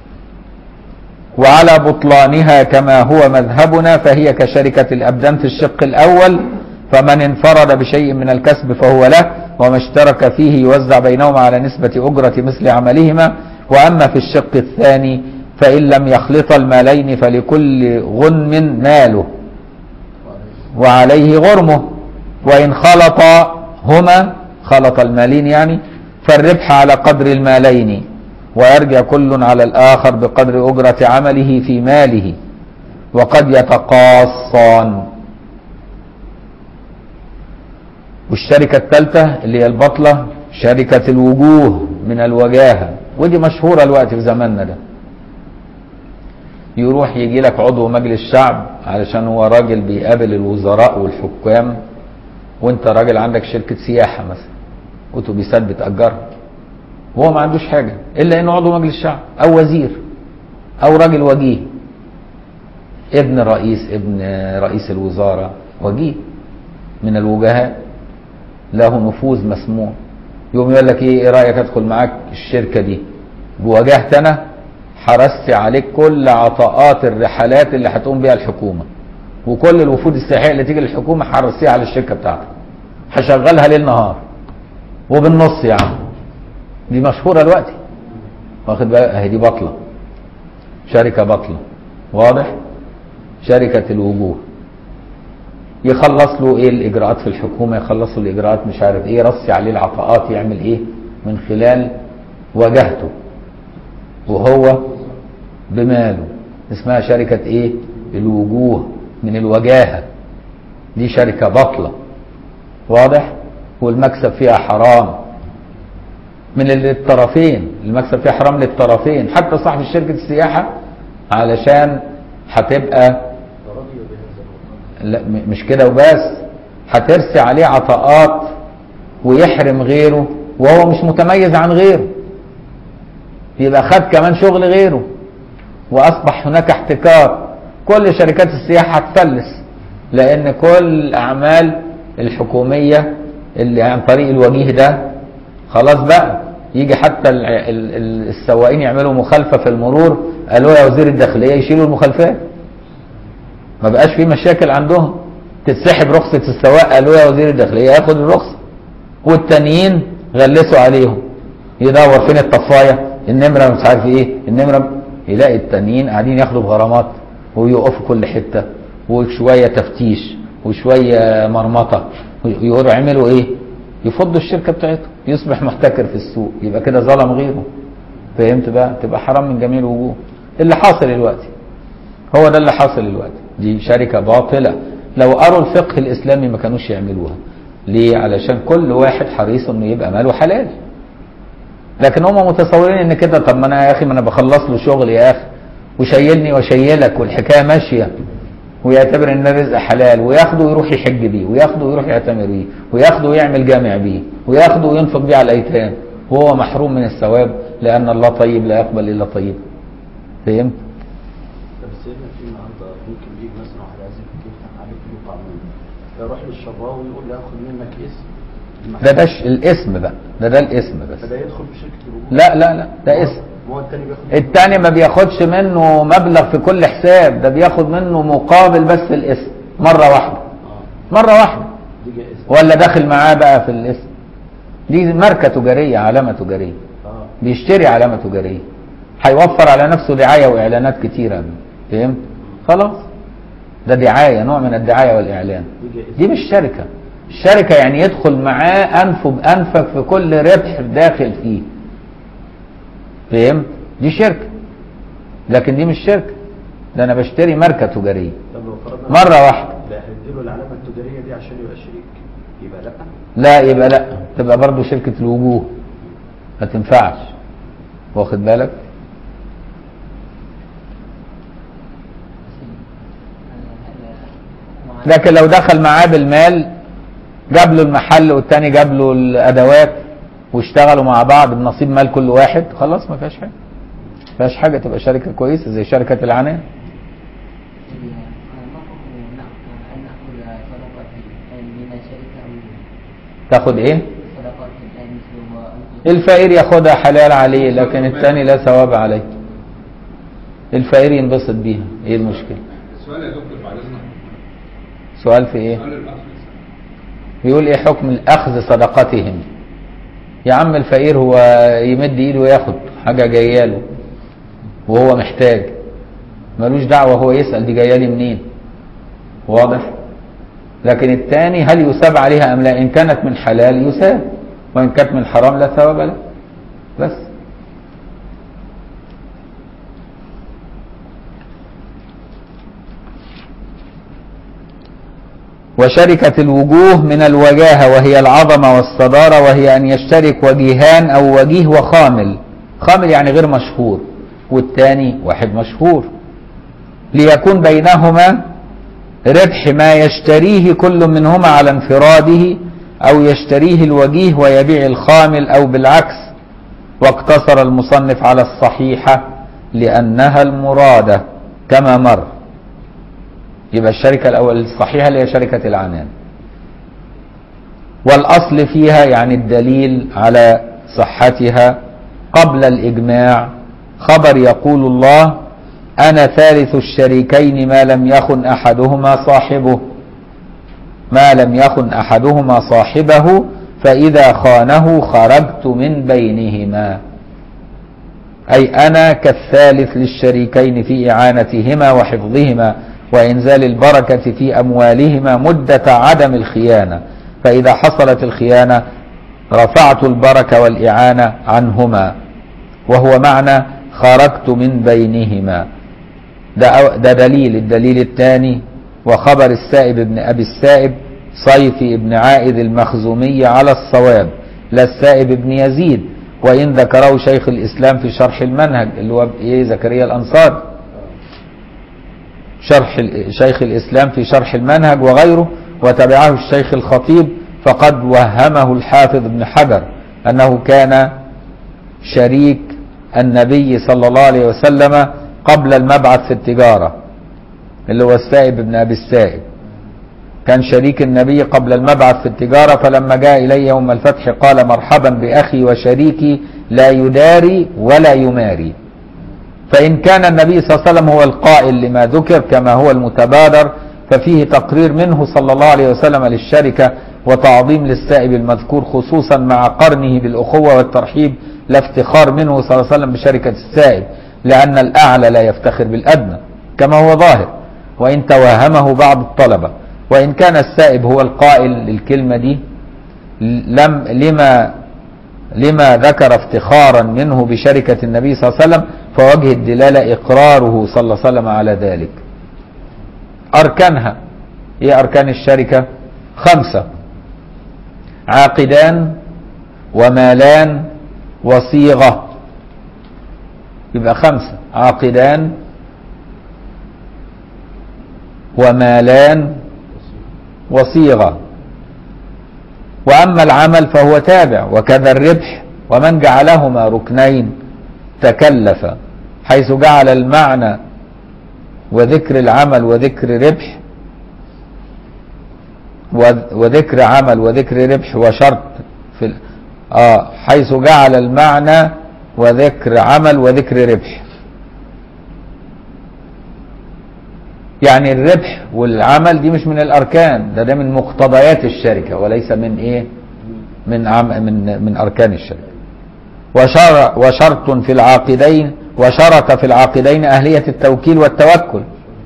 وعلى بطلانها كما هو مذهبنا فهي كشركة الأبدان في الشق الأول فمن انفرد بشيء من الكسب فهو له وما اشترك فيه يوزع بينهما على نسبة أجرة مثل عملهما وأما في الشق الثاني فإن لم يخلط المالين فلكل غنم ماله وعليه غرمه وإن خلط هما خلط المالين يعني فالربح على قدر المالين ويرجع كل على الآخر بقدر أجرة عمله في ماله وقد يتقاصان والشركة الثالثة اللي هي البطلة شركة الوجوه من الوجاهة ودي مشهورة الوقت في زماننا ده يروح يجي لك عضو مجلس شعب علشان هو راجل بيقابل الوزراء والحكام وانت راجل عندك شركة سياحة مثلا اتوبيسات بتأجرها وهو ما عندوش حاجة الا انه عضو مجلس شعب او وزير او راجل وجيه ابن رئيس ابن رئيس الوزارة وجيه من الوجهاء له نفوذ مسموع يقوم يقول لك ايه ايه رايك ادخل معاك الشركه دي بوجهت انا حرست عليك كل عطاءات الرحلات اللي هتقوم بيها الحكومه وكل الوفود السياحيه اللي تيجي للحكومه حرستيها على الشركه بتاعتك هشغلها ليل نهار وبالنص يا عم دي مشهوره دلوقتي واخد بالك اهي دي بطله شركه بطله واضح شركه الوجوه يخلص له ايه الاجراءات في الحكومه يخلص له الاجراءات مش عارف ايه يرصي عليه العطاءات يعمل ايه من خلال وجهته وهو بماله اسمها شركه ايه الوجوه من الوجاهه دي شركه بطله واضح والمكسب فيها حرام من الطرفين المكسب فيها حرام للطرفين حتى صاحب شركه السياحه علشان هتبقى رضي بهذا الوطن لا م- مش كده وبس هترسي عليه عطاءات ويحرم غيره وهو مش متميز عن غيره يبقى خد كمان شغل غيره واصبح هناك احتكار كل شركات السياحه هتفلس لان كل الاعمال الحكوميه اللي عن طريق الوجيه ده خلاص بقى يجي حتى ال- ال- ال- السواقين يعملوا مخالفه في المرور قالوا يا وزير الداخليه يشيلوا المخالفات ما بقاش في مشاكل عندهم تتسحب رخصة السواق قالوا يا وزير الداخلية ياخد الرخصة والتانيين غلسوا عليهم يدور فين الطفاية النمرة مش عارف ايه النمرة يلاقي التانيين قاعدين ياخدوا بغرامات ويقفوا كل حتة وشوية تفتيش وشوية مرمطة يقولوا يعملوا ايه يفضوا الشركة بتاعتهم يصبح محتكر في السوق يبقى كده ظلم غيره فهمت بقى تبقى حرام من جميع الوجوه اللي حاصل دلوقتي هو ده اللي حاصل دلوقتي دي شركة باطلة لو قروا الفقه الإسلامي ما كانوش يعملوها ليه علشان كل واحد حريص انه يبقى ماله حلال لكن هم متصورين ان كده طب ما انا يا اخي ما انا بخلص له شغل يا اخي وشيلني وشيلك والحكايه ماشيه ويعتبر ان الرزق حلال وياخده ويروح يحج بيه وياخده ويروح يعتمر بيه وياخده ويعمل جامع بيه وياخده وينفق بيه على الايتام وهو محروم من الثواب لان الله طيب لا يقبل الا طيب فهمت؟ طب سيدنا في النهارده ممكن يجي مثلا واحد عايز يفتح عليك له قانون فيروح للشراوي يقول له هاخد منك اسم ده ده ش- الاسم بقى ده ده الاسم بس فده يدخل في شركه الوجوه لا لا لا ده اسم ما هو التاني بياخد التاني ما بياخدش منه مبلغ في كل حساب ده بياخد منه مقابل بس الاسم مرة واحدة اه مرة واحدة دي جائزه ولا داخل معاه بقى في الاسم دي ماركة تجارية علامة تجارية اه بيشتري علامة تجارية هيوفر على نفسه دعاية وإعلانات كتيرة فهمت خلاص ده دعاية نوع من الدعاية والإعلان دي جائزه دي مش شركة الشركة يعني يدخل معاه أنفه بأنفك في كل ربح داخل فيه فهمت دي شركة لكن دي مش شركة ده أنا بشتري ماركة تجارية طب لو فرضنا مرة واحدة لا هديله العلامه التجاريه دي عشان يبقى شريك يبقى لا لا يبقى لا تبقى برضو شركة الوجوه ما تنفعش واخد بالك لكن لو دخل معاه بالمال جاب له المحل والتاني جاب له الادوات واشتغلوا مع بعض بنصيب مال كل واحد خلاص ما فيهاش حاجه ما فيهاش حاجه تبقى شركه كويسه زي شركه العنان تاخد ايه الفقير ياخدها حلال عليه لكن التاني لا ثواب عليه الفقير ينبسط بيها ايه المشكله السؤال يا دكتور بعد اذنك سؤال في ايه سؤال الاخ بيقول ايه حكم الاخذ صدقتهم يا عم الفقير هو يمد ايده وياخد حاجه جايه له وهو محتاج ملوش دعوه هو يسال دي جايه لي منين واضح لكن الثاني هل يثاب عليها ام لا ان كانت من حلال يثاب وان كانت من حرام لا ثواب له بس وشركة الوجوه من الوجاهة وهي العظمة والصدارة وهي أن يشترك وجيهان أو وجيه وخامل خامل يعني غير مشهور والتاني واحد مشهور ليكون بينهما ربح ما يشتريه كل منهما على انفراده أو يشتريه الوجيه ويبيع الخامل أو بالعكس واقتصر المصنف على الصحيحة لأنها المرادة كما مر يبقى الشركة الأول الصحيحة اللي هي شركة العنان والأصل فيها يعني الدليل على صحتها قبل الإجماع خبر يقول الله أنا ثالث الشريكين ما لم يخن أحدهما صاحبه ما لم يخن أحدهما صاحبه فإذا خانه خرجت من بينهما أي أنا كالثالث للشريكين في إعانتهما وحفظهما وإنزال البركة في أموالهما مدة عدم الخيانة فإذا حصلت الخيانة رفعت البركة والإعانة عنهما وهو معنى خرجت من بينهما ده, ده دليل الدليل الثاني وخبر السائب ابن أبي السائب صيفي ابن عائذ المخزومي على الصواب لا السائب ابن يزيد وإن ذكره شيخ الإسلام في شرح المنهج اللي هو إيه زكريا الأنصار شرح ال- شيخ الإسلام في شرح المنهج وغيره وتبعه الشيخ الخطيب فقد وهمه الحافظ ابن حجر أنه كان شريك النبي صلى الله عليه وسلم قبل المبعث في التجارة اللي هو السائب ابن أبي السائب كان شريك النبي قبل المبعث في التجارة فلما جاء إلي يوم الفتح قال مرحبا بأخي وشريكي لا يداري ولا يماري فإن كان النبي صلى الله عليه وسلم هو القائل لما ذكر كما هو المتبادر ففيه تقرير منه صلى الله عليه وسلم للشركة وتعظيم للسائب المذكور خصوصا مع قرنه بالأخوة والترحيب لا افتخار منه صلى الله عليه وسلم بشركة السائب لأن الأعلى لا يفتخر بالأدنى كما هو ظاهر وإن توهمه بعض الطلبة وإن كان السائب هو القائل للكلمة دي لم لما لما ذكر افتخارا منه بشركة النبي صلى الله عليه وسلم فوجه الدلالة إقراره صلى الله عليه وسلم على ذلك أركانها هي أركان الشركة خمسة عاقدان ومالان وصيغة يبقى خمسة عاقدان ومالان وصيغة وأما العمل فهو تابع وكذا الربح ومن جعلهما ركنين تكلف حيث جعل المعنى وذكر العمل وذكر ربح وذ- وذكر عمل وذكر ربح وشرط في ال- آه حيث جعل المعنى وذكر عمل وذكر ربح يعني الربح والعمل دي مش من الاركان ده ده من مقتضيات الشركه وليس من ايه من عم من من اركان الشركه وشر وشرط في العاقدين وشرط في العاقدين اهليه التوكيل والتوكل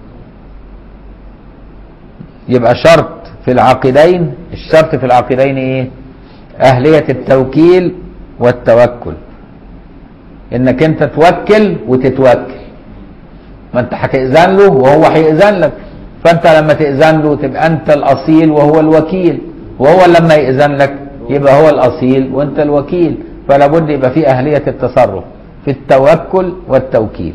يبقى شرط في العاقدين الشرط في العاقدين ايه اهليه التوكيل والتوكل انك انت توكل وتتوكل ما انت هتأذن له وهو هيأذن لك فانت لما تأذن له تبقى انت الاصيل وهو الوكيل وهو لما يأذن لك يبقى هو الاصيل وانت الوكيل فلا بد يبقى في اهلية التصرف في التوكل والتوكيل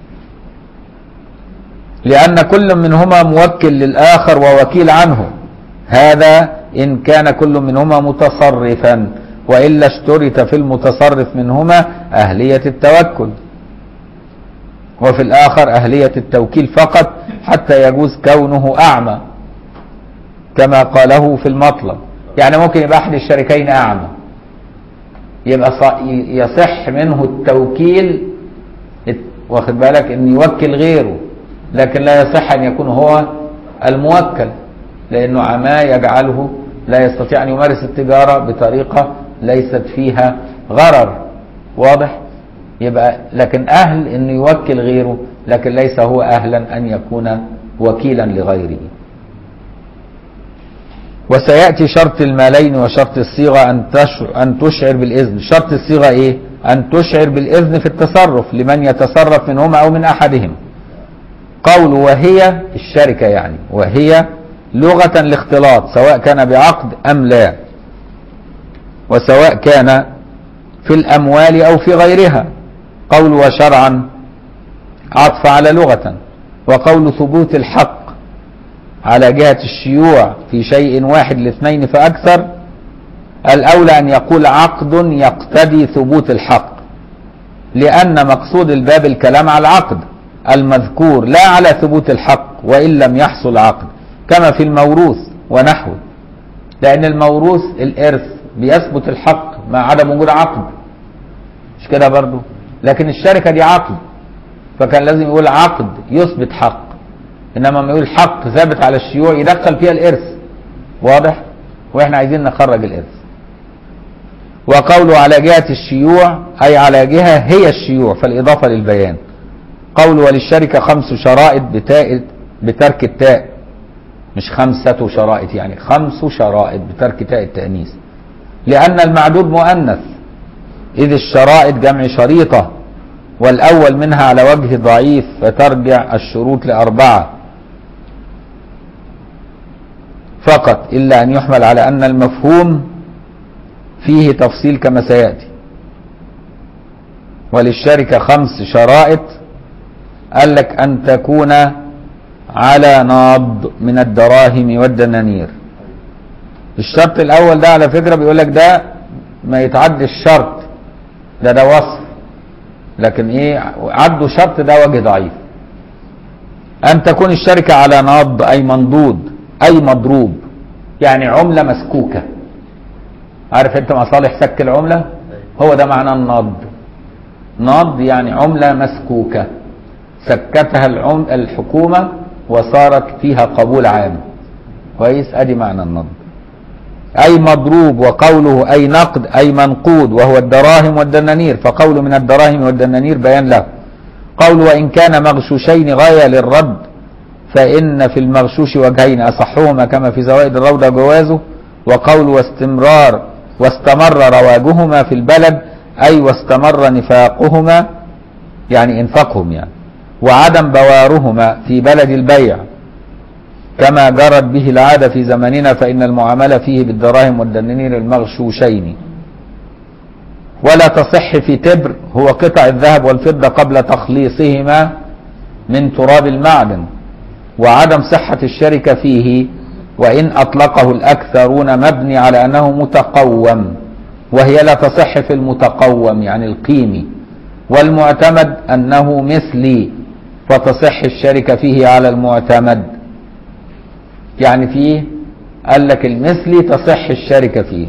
لأن كل منهما موكل للآخر ووكيل عنه هذا إن كان كل منهما متصرفا وإلا اشترط في المتصرف منهما أهلية التوكل وفي الآخر أهلية التوكيل فقط حتى يجوز كونه أعمى كما قاله في المطلب يعني ممكن يبقى أحد الشريكين أعمى يبقى ص- يصح منه التوكيل واخد بالك ان يوكل غيره لكن لا يصح ان يكون هو الموكل لانه عماه يجعله لا يستطيع ان يمارس التجاره بطريقه ليست فيها غرر واضح يبقى لكن اهل انه يوكل غيره لكن ليس هو اهلا ان يكون وكيلا لغيره وسيأتي شرط المالين وشرط الصيغة أن تشعر, أن تشعر بالإذن شرط الصيغة إيه أن تشعر بالإذن في التصرف لمن يتصرف منهما أو من أحدهم قول وهي الشركة يعني وهي لغة الاختلاط سواء كان بعقد أم لا وسواء كان في الأموال أو في غيرها قول وشرعا عطف على لغة وقول ثبوت الحق على جهة الشيوع في شيء واحد لاثنين فأكثر الأولى أن يقول عقد يقتضي ثبوت الحق لأن مقصود الباب الكلام على العقد المذكور لا على ثبوت الحق وإن لم يحصل عقد كما في الموروث ونحوه لأن الموروث الإرث بيثبت الحق مع عدم وجود عقد مش كده برضو لكن الشركة دي عقد فكان لازم يقول عقد يثبت حق انما ما يقول حق ثابت على الشيوع يدخل فيها الارث واضح واحنا عايزين نخرج الارث وقوله على جهة الشيوع اي على جهة هي الشيوع فالاضافة للبيان قول وللشركة خمس شرائط بتاء بترك التاء مش خمسة شرائط يعني خمس شرائط بترك تاء التأنيث لأن المعدود مؤنث إذ الشرائط جمع شريطة والأول منها على وجه ضعيف فترجع الشروط لأربعة فقط إلا أن يحمل على أن المفهوم فيه تفصيل كما سيأتي وللشركة خمس شرائط قال لك أن تكون على ناض من الدراهم والدنانير الشرط الاول ده على فكره بيقول لك ده ما يتعدش الشرط ده ده وصف لكن ايه عدوا شرط ده وجه ضعيف ان تكون الشركه على ناض اي منضود اي مضروب يعني عمله مسكوكه عارف انت مصالح سك العمله هو ده معنى الناض ناض يعني عمله مسكوكه سكتها العم الحكومه وصارت فيها قبول عام كويس ادي معنى النض اي مضروب وقوله اي نقد اي منقود وهو الدراهم والدنانير فقوله من الدراهم والدنانير بيان له قول وان كان مغشوشين غايه للرد فان في المغشوش وجهين اصحهما كما في زوائد الروضه جوازه وقول واستمرار واستمر رواجهما في البلد اي واستمر نفاقهما يعني انفاقهم يعني وعدم بوارهما في بلد البيع كما جرت به العادة في زماننا فإن المعاملة فيه بالدراهم والدنانير المغشوشين ولا تصح في تبر هو قطع الذهب والفضة قبل تخليصهما من تراب المعدن وعدم صحة الشركة فيه وإن أطلقه الأكثرون مبني على أنه متقوم وهي لا تصح في المتقوم يعني القيمي والمعتمد أنه مثلي فتصح الشركة فيه على المعتمد يعني فيه قال لك المثلي تصح الشركة فيه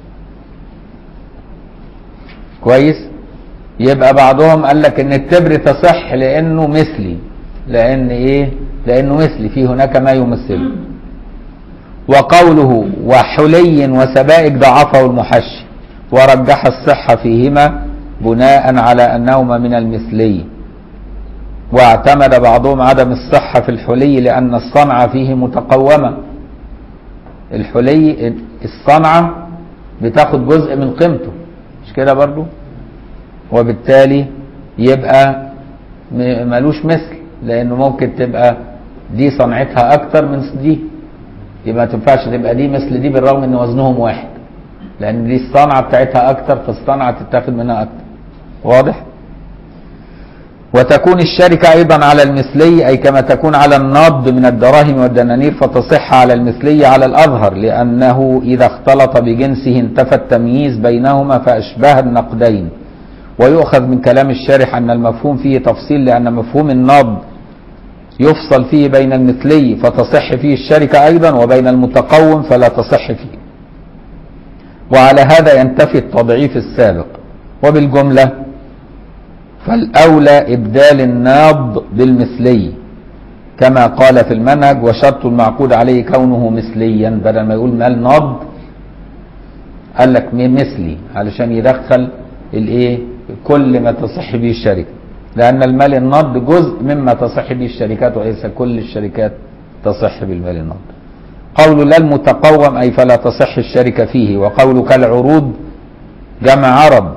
كويس يبقى بعضهم قال لك ان التبر تصح لانه مثلي لان ايه لانه مثلي في هناك ما يمثله وقوله وحلي وسبائك ضعفه المحشي ورجح الصحة فيهما بناء على أنهما من المثلي واعتمد بعضهم عدم الصحة في الحلي لأن الصنعة فيه متقومة الحلي الصنعة بتاخد جزء من قيمته مش كده برضو وبالتالي يبقى ملوش مثل لأنه ممكن تبقى دي صنعتها أكتر من دي يبقى ما تنفعش تبقى دي مثل دي بالرغم ان وزنهم واحد لان دي الصنعه بتاعتها اكتر فالصنعه تتاخد منها اكتر واضح وتكون الشركة أيضا على المثلي أي كما تكون على النض من الدراهم والدنانير فتصح على المثلي على الأظهر لأنه إذا اختلط بجنسه انتفى التمييز بينهما فأشبه النقدين ويؤخذ من كلام الشارح أن المفهوم فيه تفصيل لأن مفهوم النض يفصل فيه بين المثلي فتصح فيه الشركة أيضا وبين المتقوم فلا تصح فيه وعلى هذا ينتفي التضعيف السابق وبالجملة فالأولى إبدال الناض بالمثلي كما قال في المنهج وشرط المعقود عليه كونه مثليا بدل ما يقول مال ناض قال لك مثلي علشان يدخل الايه كل ما تصح به الشركه لان المال الناض جزء مما تصح به الشركات وليس كل الشركات تصح بالمال الناض قول لا المتقوم اي فلا تصح الشركه فيه وقول كالعروض جمع عرض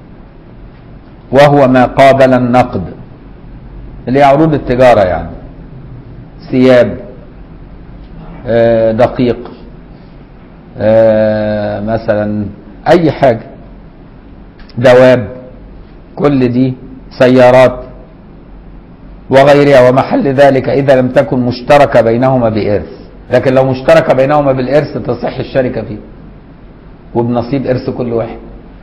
وهو ما قابل النقد اللي هي عروض التجاره يعني ثياب آه دقيق آه مثلا اي حاجه دواب كل دي سيارات وغيرها ومحل ذلك اذا لم تكن مشتركه بينهما بارث لكن لو مشتركه بينهما بالارث تصح الشركه فيه وبنصيب ارث كل واحد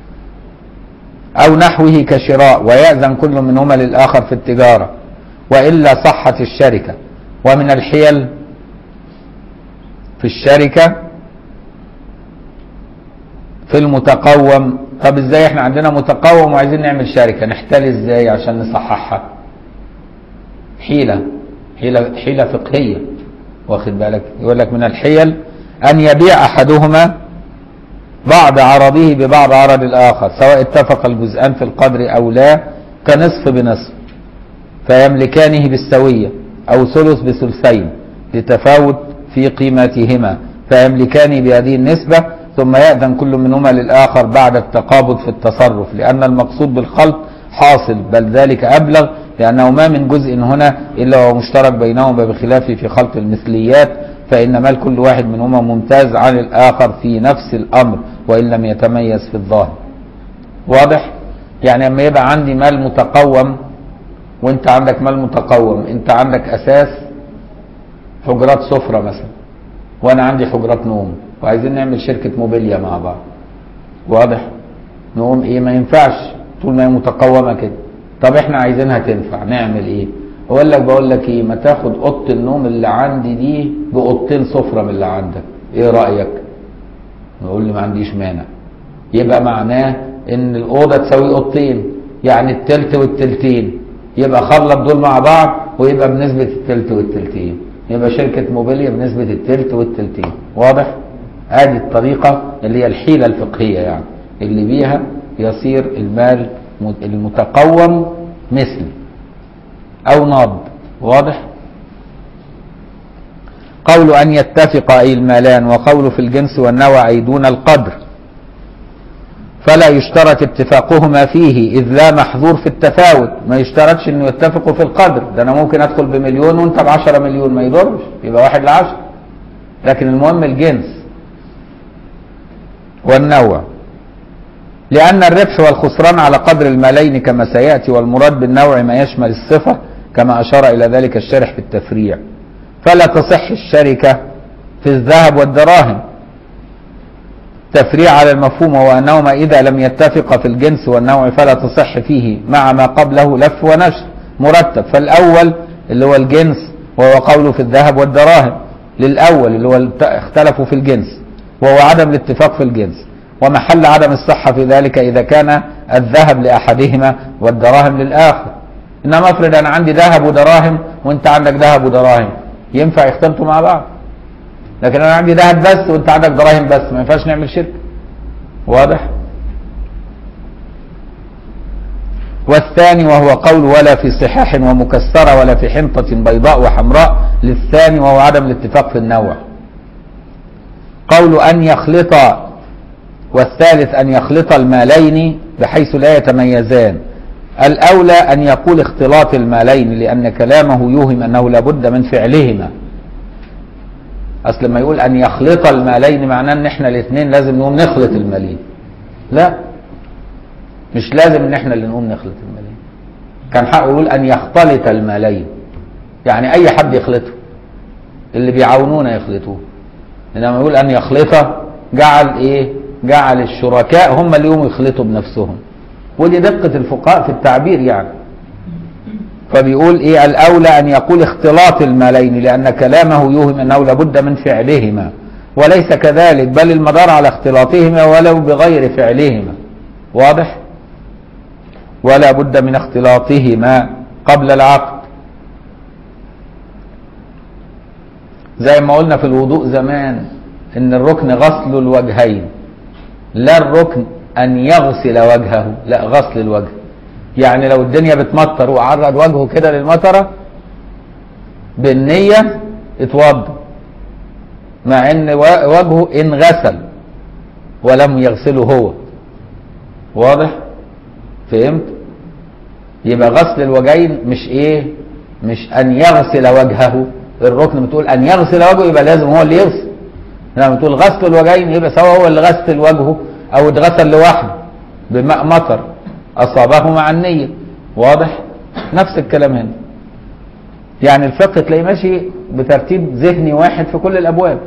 او نحوه كشراء ويأذن كل منهما للاخر في التجاره والا صحت الشركه ومن الحيل في الشركه في المتقوم طب ازاي احنا عندنا متقوم وعايزين نعمل شركه نحتال ازاي عشان نصححها حيله حيله حيله فقهيه واخد بالك يقول لك من الحيل ان يبيع احدهما بعض عرضه ببعض عرض الاخر سواء اتفق الجزءان في القدر او لا كنصف بنصف فيملكانه بالسويه او ثلث بثلثين لتفاوت في قيمتهما فيملكان بهذه النسبه ثم يأذن كل منهما للآخر بعد التقابض في التصرف لأن المقصود بالخلط حاصل بل ذلك أبلغ لأنه ما من جزء هنا إلا هو مشترك بينهما بخلافه في خلط المثليات فإن مال كل واحد منهما ممتاز عن الآخر في نفس الأمر وإن لم يتميز في الظاهر واضح؟ يعني لما يبقى عندي مال متقوم وانت عندك مال متقوم انت عندك اساس حجرات سفرة مثلا وانا عندي حجرات نوم وعايزين نعمل شركة موبيليا مع بعض واضح نقوم ايه ما ينفعش طول ما هي متقومة كده طب احنا عايزينها تنفع نعمل ايه اقول لك بقول لك ايه ما تاخد اوضه النوم اللي عندي دي باوضتين سفره من اللي عندك ايه رايك نقول لي ما عنديش مانع يبقى معناه ان الاوضه تساوي اوضتين يعني التلت والتلتين يبقى خلط دول مع بعض ويبقى بنسبه التلت والتلتين يبقى شركه موبيليا بنسبه التلت والتلتين واضح ادي الطريقه اللي هي الحيله الفقهيه يعني اللي بيها يصير المال المتقوم مثل او ناض واضح قول ان يتفق اي المالان وقول في الجنس والنوع أي دون القدر فلا يشترط اتفاقهما فيه اذ لا محظور في التفاوت ما يشترطش انه يتفقوا في القدر ده انا ممكن ادخل بمليون وانت بعشرة مليون ما يضرش يبقى واحد لعشرة لكن المهم الجنس والنوع لأن الربح والخسران على قدر المالين كما سيأتي والمراد بالنوع ما يشمل الصفة كما أشار إلى ذلك الشارح في التفريع فلا تصح الشركة في الذهب والدراهم تفريع على المفهوم هو أنهما إذا لم يتفقا في الجنس والنوع فلا تصح فيه مع ما قبله لف ونشر مرتب فالأول اللي هو الجنس وهو قوله في الذهب والدراهم للأول اللي هو اختلفوا في الجنس وهو عدم الاتفاق في الجنس ومحل عدم الصحة في ذلك إذا كان الذهب لأحدهما والدراهم للآخر إنما افرض أنا عندي ذهب ودراهم وأنت عندك ذهب ودراهم ينفع يختلطوا مع بعض لكن أنا عندي ذهب بس وأنت عندك دراهم بس ما ينفعش نعمل شركة واضح والثاني وهو قول ولا في صحاح ومكسرة ولا في حنطة بيضاء وحمراء للثاني وهو عدم الاتفاق في النوع قول أن يخلط والثالث أن يخلط المالين بحيث لا يتميزان الأولى أن يقول اختلاط المالين لأن كلامه يوهم أنه لابد من فعلهما أصل لما يقول أن يخلط المالين معناه أن احنا الاثنين لازم نقوم نخلط المالين لا مش لازم ان احنا اللي نقوم نخلط المالين كان حقه يقول أن يختلط المالين يعني أي حد يخلطه اللي بيعاونونا يخلطوه إنما يقول أن يخلطه جعل إيه جعل الشركاء هم اللي يقوموا يخلطوا بنفسهم ودي دقة الفقهاء في التعبير يعني فبيقول ايه الاولى ان يقول اختلاط المالين لان كلامه يوهم انه لابد من فعلهما وليس كذلك بل المدار على اختلاطهما ولو بغير فعلهما واضح ولا بد من اختلاطهما قبل العقد زي ما قلنا في الوضوء زمان ان الركن غسل الوجهين لا الركن ان يغسل وجهه لا غسل الوجه يعني لو الدنيا بتمطر وعرض وجهه كده للمطره بالنية اتوضى مع ان وجهه انغسل ولم يغسله هو واضح فهمت يبقى غسل الوجهين مش ايه مش ان يغسل وجهه الركن بتقول ان يغسل وجهه يبقى لازم هو اللي يغسل لما تقول غسل الوجهين يبقى سواء هو اللي غسل وجهه او اتغسل لوحده بماء مطر اصابه مع النية واضح نفس الكلام هنا يعني الفقه تلاقيه ماشي بترتيب ذهني واحد في كل الابواب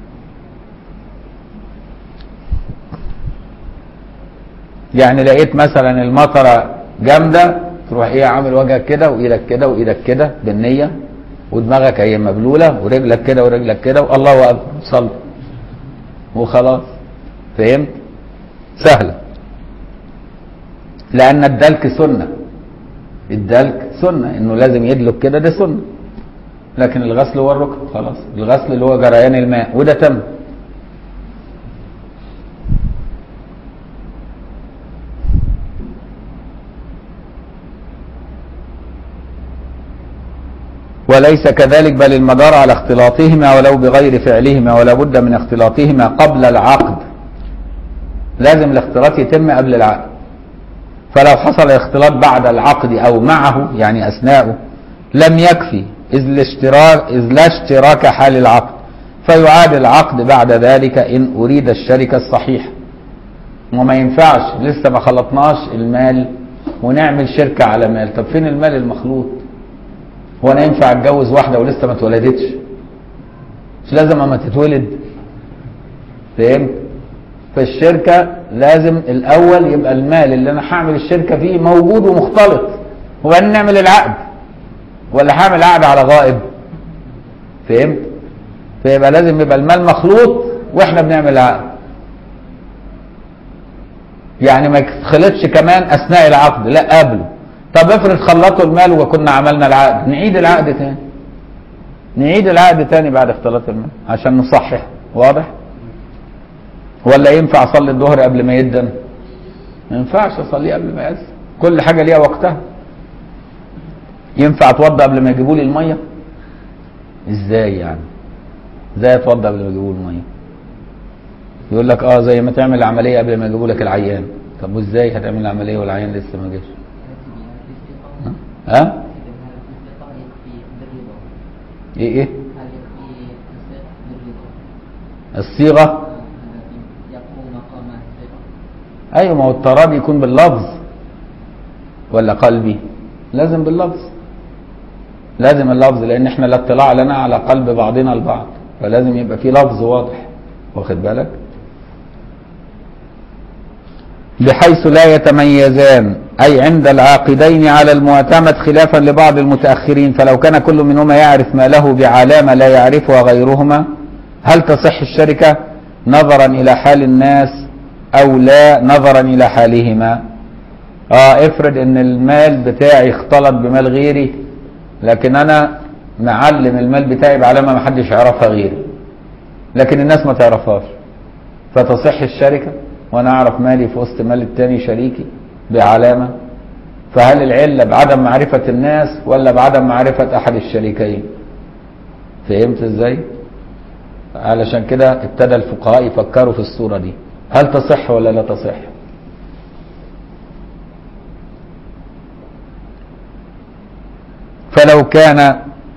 يعني لقيت مثلا المطره جامده تروح ايه عامل وجهك كده وايدك كده وايدك كده بالنيه ودماغك هي مبلوله ورجلك كده ورجلك كده والله اكبر صلي وخلاص فهمت سهله لان الدلك سنه الدلك سنه انه لازم يدلك كده ده سنه لكن الغسل هو الركن خلاص الغسل اللي هو جريان الماء وده تم وليس كذلك بل المدار على اختلاطهما ولو بغير فعلهما ولا بد من اختلاطهما قبل العقد لازم الاختلاط يتم قبل العقد فلو حصل الاختلاط بعد العقد او معه يعني اثناءه لم يكفي اذ الاشتراك اذ لا اشتراك حال العقد فيعاد العقد بعد ذلك ان اريد الشركه الصحيحه وما ينفعش لسه ما خلطناش المال ونعمل شركه على مال طب فين المال المخلوط هو انا ينفع اتجوز واحده ولسه ما اتولدتش مش لازم اما تتولد فهمت في الشركة لازم الأول يبقى المال اللي أنا هعمل الشركة فيه موجود ومختلط وبعدين نعمل العقد ولا هعمل عقد على غائب فهمت فيبقى لازم يبقى المال مخلوط واحنا بنعمل عقد يعني ما يتخلطش كمان اثناء العقد لا قبله طب افرض خلطوا المال وكنا عملنا العقد نعيد العقد تاني نعيد العقد تاني بعد اختلاط المال عشان نصحح واضح ولا ينفع اصلي الظهر قبل ما يدن ما ينفعش اصليه قبل ما يأذن كل حاجه ليها وقتها ينفع اتوضى قبل ما يجيبوا لي الميه ازاي يعني ازاي اتوضى قبل ما يجيبوا لي الميه يقول لك اه زي ما تعمل العمليه قبل ما يجيبوا لك العيان طب وازاي هتعمل العمليه والعيان لسه ما جاش ها ايه ايه الصيغه ايوه ما هو التراضي يكون باللفظ ولا قلبي لازم باللفظ لازم اللفظ لان احنا لا اطلاع لنا على قلب بعضنا البعض فلازم يبقى في لفظ واضح واخد بالك بحيث لا يتميزان أي عند العاقدين على المعتمد خلافا لبعض المتأخرين فلو كان كل منهما يعرف ما له بعلامة لا يعرفها غيرهما هل تصح الشركة نظرا إلى حال الناس أو لا نظرا إلى حالهما اه افرض ان المال بتاعي اختلط بمال غيري لكن انا معلم المال بتاعي بعلامة ما حدش يعرفها غيري لكن الناس ما تعرفهاش فتصح الشركة وانا اعرف مالي في وسط مال التاني شريكي بعلامة فهل العلة بعدم معرفة الناس ولا بعدم معرفة احد الشريكين فهمت ازاي علشان كده ابتدى الفقهاء يفكروا في الصورة دي هل تصح ولا لا تصح فلو كان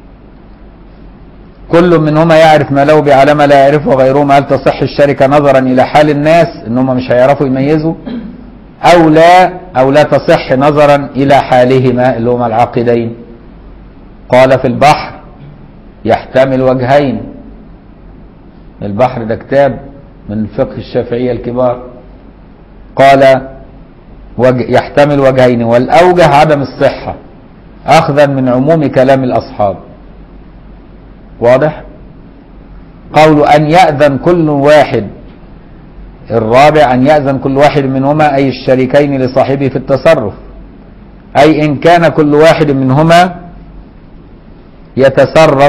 كل منهما يعرف ما له بعلامة لا يعرفه غيرهما هل تصح الشركة نظرا إلى حال الناس إنهم مش هيعرفوا يميزوا أو لا أو لا تصح نظرا إلى حالهما اللي هما العاقدين قال في البحر يحتمل وجهين البحر ده كتاب من فقه الشافعية الكبار قال وجه يحتمل وجهين والأوجه عدم الصحة أخذا من عموم كلام الأصحاب واضح قول أن يأذن كل واحد الرابع أن يأذن كل واحد منهما أي الشريكين لصاحبه في التصرف أي إن كان كل واحد منهما يتصرف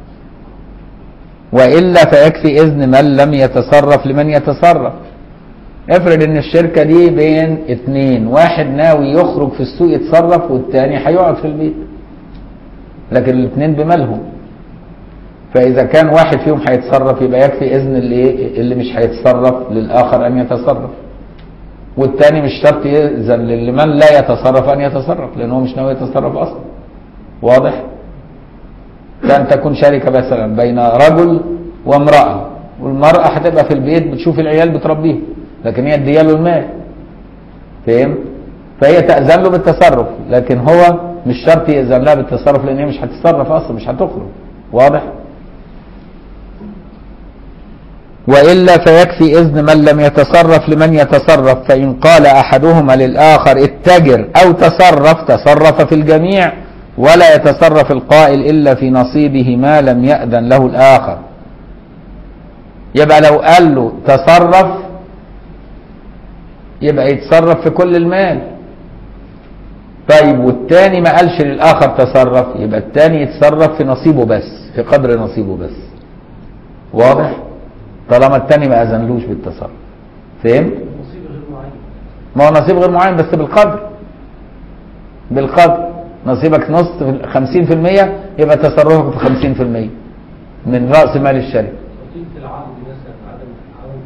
وإلا فيكفي إذن من لم يتصرف لمن يتصرف افرض ان الشركة دي بين اتنين واحد ناوي يخرج في السوق يتصرف والتاني هيقعد في البيت لكن الاتنين بمالهم فاذا كان واحد فيهم هيتصرف يبقى يكفي اذن اللي اللي مش هيتصرف للاخر ان يتصرف والتاني مش شرط يأذن لمن لا يتصرف ان يتصرف لان هو مش ناوي يتصرف اصلا واضح كان تكون شركه مثلا بين رجل وامراه والمراه هتبقى في البيت بتشوف العيال بتربيهم لكن هي اديها له المال فاهم فهي تأذن له بالتصرف لكن هو مش شرط يأذن لها بالتصرف لان هي مش هتتصرف اصلا مش هتخرج واضح وإلا فيكفي إذن من لم يتصرف لمن يتصرف فإن قال أحدهما للآخر اتجر أو تصرف تصرف في الجميع ولا يتصرف القائل إلا في نصيبه ما لم يأذن له الآخر يبقى لو قال له تصرف يبقى يتصرف في كل المال طيب والتاني ما قالش للآخر تصرف يبقى التاني يتصرف في نصيبه بس في قدر نصيبه بس واضح طالما التاني ما أذنلوش بالتصرف فهمت نصيب غير معين ما هو نصيب غير معين بس بالقدر بالقدر نصيبك نص خمسين في المية يبقى تصرفك في خمسين في المية من رأس مال الشركة وقيمة العقد مثلا عدم عدم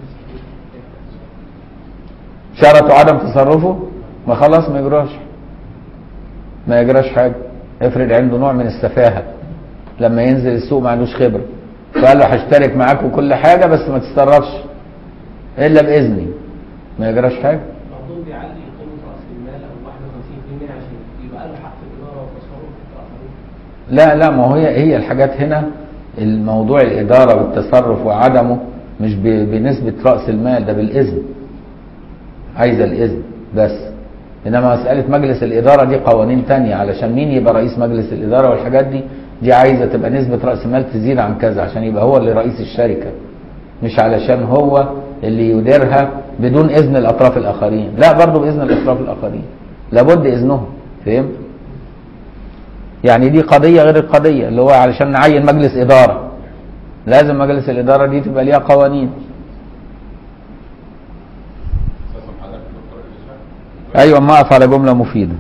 شرطوا عدم تصرفه ما خلاص ما يجراش ما يجراش حاجة افرض عنده نوع من السفاهة لما ينزل السوق ما عندوش خبرة فقال له هشترك معاك وكل حاجة بس ما تتصرفش إلا بإذني ما يجراش حاجة بعضهم بيعلي قيمة رأس المال أو 51% عشان يبقى له حق في الإدارة وتصرف في الآخرين لا لا ما هو هي هي الحاجات هنا الموضوع الإدارة والتصرف وعدمه مش ب- بنسبة رأس المال ده بالإذن عايزة الإذن بس إنما مسألة مجلس الإدارة دي قوانين تانية علشان مين يبقى رئيس مجلس الإدارة والحاجات دي دي عايزة تبقى نسبة رأس المال تزيد عن كذا عشان يبقى هو اللي رئيس الشركة مش علشان هو اللي يديرها بدون إذن الأطراف الآخرين لا برضه بإذن الأطراف الآخرين لابد إذنهم فهمت؟ يعني دي قضية غير القضية اللي هو علشان نعين مجلس إدارة لازم مجلس الإدارة دي تبقى ليها قوانين أيوة ما أقف على جملة مفيدة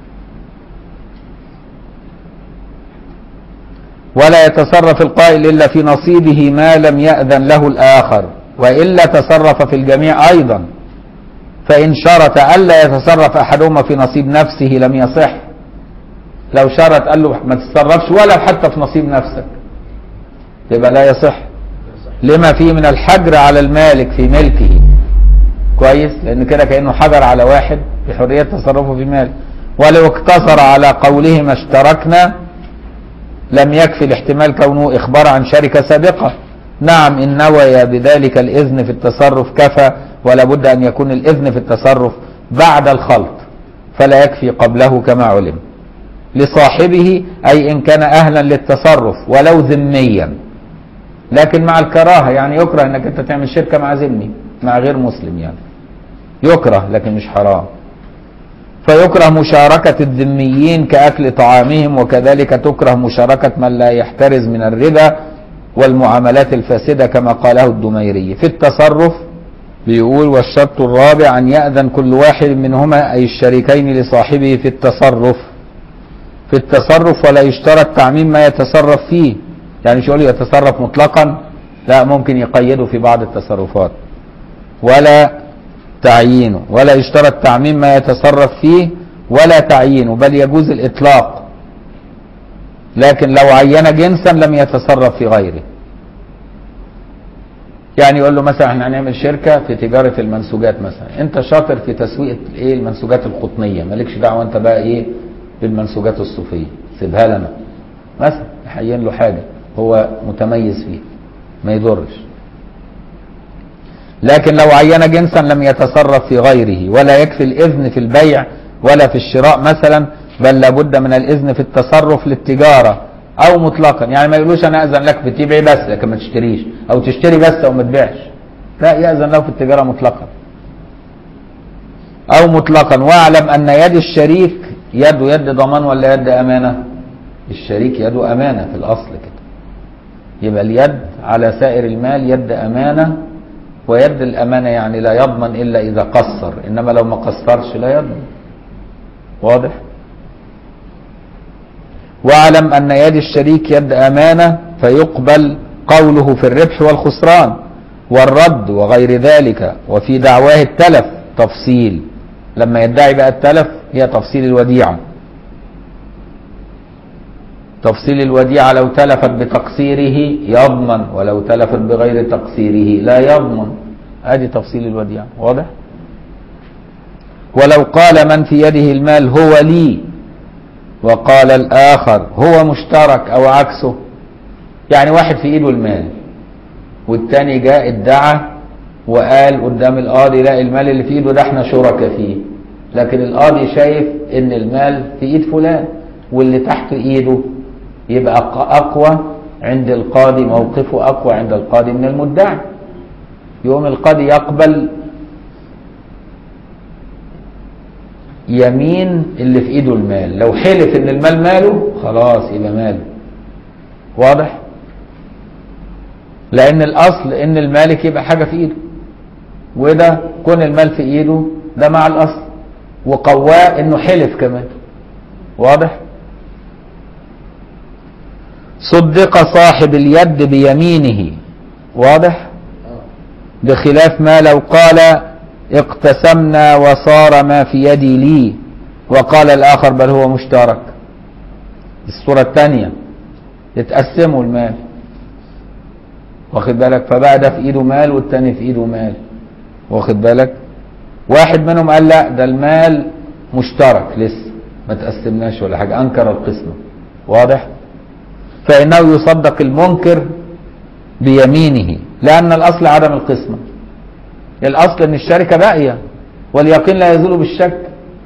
ولا يتصرف القائل إلا في نصيبه ما لم يأذن له الآخر وإلا تصرف في الجميع أيضا فإن شرط ألا يتصرف أحدهما في نصيب نفسه لم يصح لو شرط قال له ما تتصرفش ولا حتى في نصيب نفسك يبقى لا يصح لما فيه من الحجر على المالك في ملكه كويس لان كده كانه حجر على واحد بحريه تصرفه في ماله ولو اقتصر على قوله ما اشتركنا لم يكفي الاحتمال كونه اخبار عن شركه سابقه نعم ان نوي بذلك الاذن في التصرف كفى ولا بد ان يكون الاذن في التصرف بعد الخلط فلا يكفي قبله كما علم لصاحبه اي ان كان اهلا للتصرف ولو ذميا لكن مع الكراهه يعني يكره انك انت تعمل شركه مع ذمي مع غير مسلم يعني يكره لكن مش حرام فيكره مشاركة الذميين كأكل طعامهم وكذلك تكره مشاركة من لا يحترز من الربا والمعاملات الفاسدة كما قاله الدميري في التصرف بيقول والشرط الرابع أن يأذن كل واحد منهما أي الشريكين لصاحبه في التصرف في التصرف ولا يشترط تعميم ما يتصرف فيه يعني مش يقول يتصرف مطلقا لا ممكن يقيده في بعض التصرفات ولا تعيينه ولا يشترط تعميم ما يتصرف فيه ولا تعيينه بل يجوز الإطلاق لكن لو عين جنسا لم يتصرف في غيره يعني يقول له مثلا احنا هنعمل شركة في تجارة المنسوجات مثلا انت شاطر في تسويق ايه المنسوجات القطنية مالكش دعوة انت بقى ايه بالمنسوجات الصوفية سيبها لنا مثلا يحين له حاجة هو متميز فيه ما يضرش لكن لو عين جنسا لم يتصرف في غيره ولا يكفي الإذن في البيع ولا في الشراء مثلا بل لابد من الإذن في التصرف للتجارة أو مطلقا يعني ما يقولوش أنا أذن لك في تبيع بس لكن ما تشتريش أو تشتري بس أو ما تبيعش لا يأذن له في التجارة مطلقا أو مطلقا واعلم أن يد الشريك يد يد ضمان ولا يد أمانة الشريك يده أمانة في الأصل كده يبقى اليد على سائر المال يد أمانة ويد الأمانة يعني لا يضمن إلا إذا قصر إنما لو ما قصرش لا يضمن واضح واعلم أن يد الشريك يد أمانة فيقبل قوله في الربح والخسران والرد وغير ذلك وفي دعواه التلف تفصيل لما يدعي بقى التلف هي تفصيل الوديعة تفصيل الوديعة لو تلفت بتقصيره يضمن ولو تلفت بغير تقصيره لا يضمن ادي تفصيل الوديعة واضح ولو قال من في يده المال هو لي وقال الآخر هو مشترك أو عكسه يعني واحد في إيده المال والتاني جاء ادعى وقال قدام القاضي لا المال اللي في إيده ده احنا شركاء فيه لكن القاضي شايف ان المال في ايد فلان واللي تحت ايده يبقى اقوى عند القاضي موقفه اقوى عند القاضي من المدعي يقوم القاضي يقبل يمين اللي في ايده المال لو حلف ان المال ماله خلاص يبقى ماله واضح لان الاصل ان المالك يبقى حاجه في ايده وده كون المال في ايده ده مع الاصل وقواه انه حلف كمان واضح صدق صاحب اليد بيمينه واضح بخلاف ما لو قال اقتسمنا وصار ما في يدي لي وقال الآخر بل هو مشترك الصورة الثانية يتقسموا المال واخد بالك فبقى ده في ايده مال والتاني في ايده مال واخد بالك واحد منهم قال لا ده المال مشترك لسه ما تقسمناش ولا حاجة انكر القسمة واضح فإنه يصدق المنكر بيمينه لأن الأصل عدم القسمة الأصل أن الشركة باقية واليقين لا يزول بالشك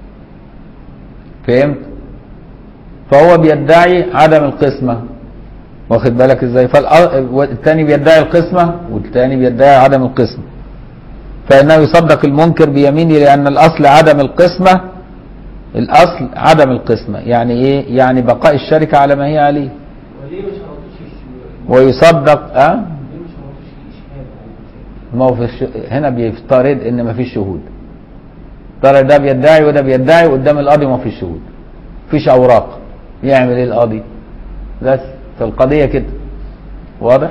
فهمت فهو بيدعي عدم القسمة واخد بالك ازاي فالتاني بيدعي القسمة والتاني بيدعي عدم القسمة فإنه يصدق المنكر بيمينه لأن الأصل عدم القسمة الأصل عدم القسمة يعني إيه يعني بقاء الشركة على ما هي عليه وليه مش شرطوش الش- ويصدق أه ليه مش شرطوش الاشهاد على الإنسان؟ ما هو في الش... هنا بيفترض ان ما فيش شهود ترى ده بيدعي وده بيدعي قدام القاضي ما فيش شهود فيش اوراق يعمل ايه القاضي بس فالقضيه كده واضح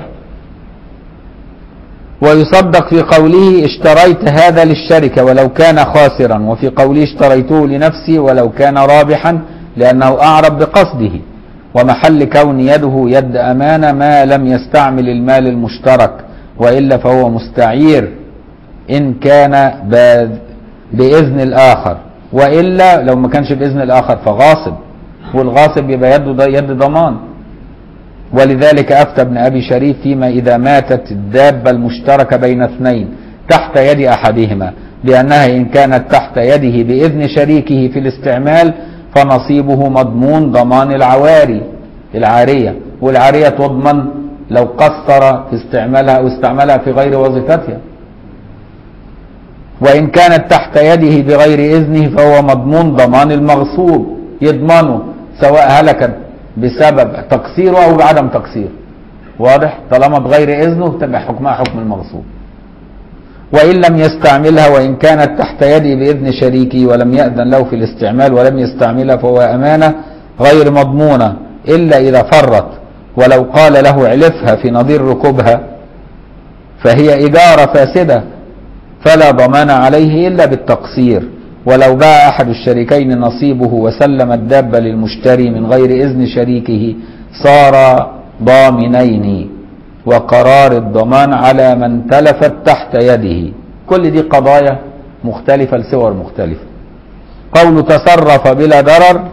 ويصدق في قوله اشتريت هذا للشركة ولو كان خاسرا وفي قوله اشتريته لنفسي ولو كان رابحا لأنه أعرب بقصده ومحل كون يده يد أمانة ما لم يستعمل المال المشترك وإلا فهو مستعير إن كان ب- بإذن الآخر وإلا لو ما كانش بإذن الآخر فغاصب والغاصب يبقى يده يد ضمان ولذلك أفتى ابن أبي شريف فيما إذا ماتت الدابة المشتركة بين اثنين تحت يد أحدهما بأنها إن كانت تحت يده بإذن شريكه في الاستعمال فنصيبه مضمون ضمان العواري العارية والعارية تضمن لو قصر في استعمالها أو استعملها في غير وظيفتها وإن كانت تحت يده بغير إذنه فهو مضمون ضمان المغصوب يضمنه سواء هلكت بسبب تقصيره أو بعدم تقصيره واضح طالما بغير إذنه تبقى حكمها حكم المغصوب وإن لم يستعملها وإن كانت تحت يده بإذن شريكه ولم يأذن له في الاستعمال ولم يستعملها فهو أمانة غير مضمونة إلا إذا فرط ولو قال له علفها في نظير ركوبها فهي إجارة فاسدة فلا ضمان عليه إلا بالتقصير ولو باع أحد الشريكين نصيبه وسلم الدابة للمشتري من غير إذن شريكه صار ضامنين وقرار الضمان على من تلفت تحت يده كل دي قضايا مختلفة لصور مختلفة قول تصرف بلا ضرر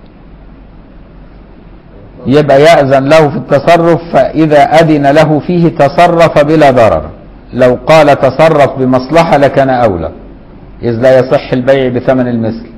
يبقى يأذن له في التصرف فإذا أذن له فيه تصرف بلا ضرر لو قال تصرف بمصلحة لكان أولى إذ لا يصح البيع بثمن المثل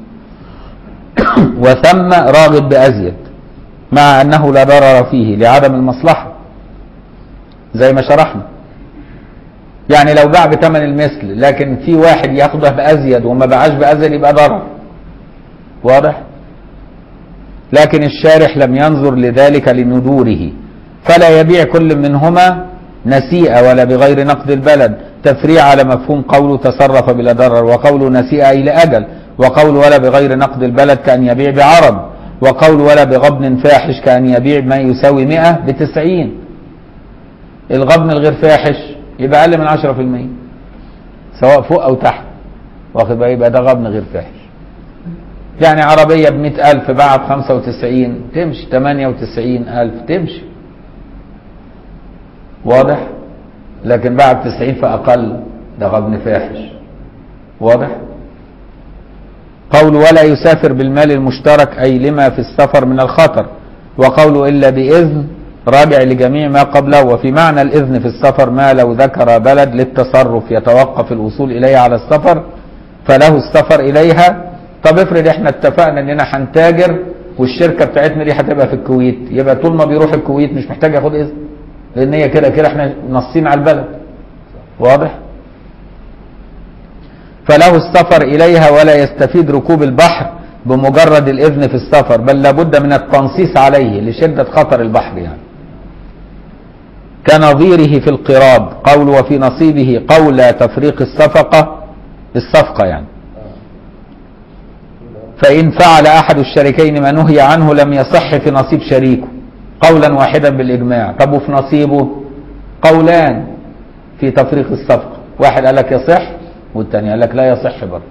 وثم راغب بأزيد مع أنه لا ضرر فيه لعدم المصلحة زي ما شرحنا يعني لو باع بثمن المثل لكن في واحد ياخده بأزيد وما باعش بأزيد يبقى ضرر واضح لكن الشارح لم ينظر لذلك لندوره فلا يبيع كل منهما نسيئة ولا بغير نقد البلد تفريع على مفهوم قوله تصرف بلا ضرر وقوله نسيئة إلى أجل وقول ولا بغير نقد البلد كأن يبيع بعرض وقول ولا بغبن فاحش كأن يبيع ما يساوي مئة بتسعين الغبن الغير فاحش يبقى أقل من عشرة في المية سواء فوق أو تحت واخد بقى يبقى ده غبن غير فاحش يعني عربية بمئة ألف باعها بخمسة وتسعين تمشي تمانية وتسعين ألف تمشي واضح لكن باع بتسعين فأقل ده غبن فاحش واضح قول ولا يسافر بالمال المشترك أي لما في السفر من الخطر وقول إلا بإذن راجع لجميع ما قبله وفي معنى الإذن في السفر ما لو ذكر بلد للتصرف يتوقف الوصول إليه على السفر فله السفر إليها طب افرض احنا اتفقنا اننا هنتاجر والشركه بتاعتنا دي هتبقى في الكويت يبقى طول ما بيروح الكويت مش محتاج ياخد اذن لان هي كده كده احنا نصين على البلد واضح فله السفر اليها ولا يستفيد ركوب البحر بمجرد الاذن في السفر بل لابد من التنصيص عليه لشده خطر البحر يعني كنظيره في القراب قول وفي نصيبه قول تفريق الصفقه الصفقه يعني فإن فعل أحد الشريكين ما نهي عنه لم يصح في نصيب شريكه قولا واحدا بالإجماع طب وفي نصيبه قولان في تفريق الصفقة واحد قال لك يصح والتاني قال لك لا يصح برضه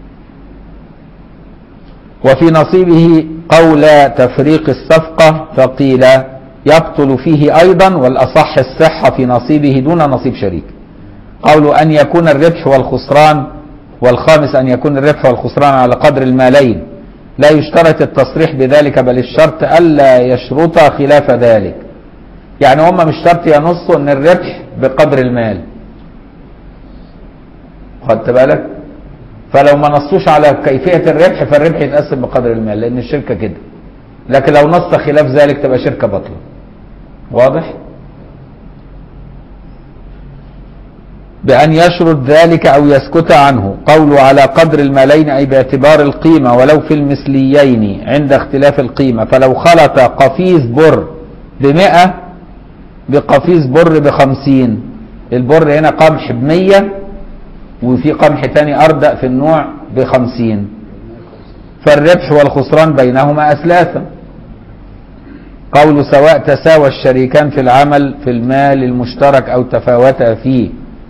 وفي نصيبه قول تفريق الصفقة فقيل يبطل فيه أيضا والأصح الصحة في نصيبه دون نصيب شريك قول أن يكون الربح والخسران والخامس أن يكون الربح والخسران على قدر المالين لا يشترط التصريح بذلك بل الشرط ألا يشرط خلاف ذلك يعني هم مش شرط ينصوا ان الربح بقدر المال خدت بالك فلو ما نصوش على كيفية الربح فالربح يتقسم بقدر المال لان الشركة كده لكن لو نص خلاف ذلك تبقى شركة باطلة واضح بأن يشرط ذلك أو يسكت عنه قوله على قدر المالين أي باعتبار القيمة ولو في المثليين عند اختلاف القيمة فلو خلط قفيز بر بمئة بقفيز بر بخمسين البر هنا قمح بمية وفي قمح تاني أردأ في النوع بخمسين فالربح والخسران بينهما أثلاثا قول سواء تساوى الشريكان في العمل في المال المشترك أو تفاوتا فيه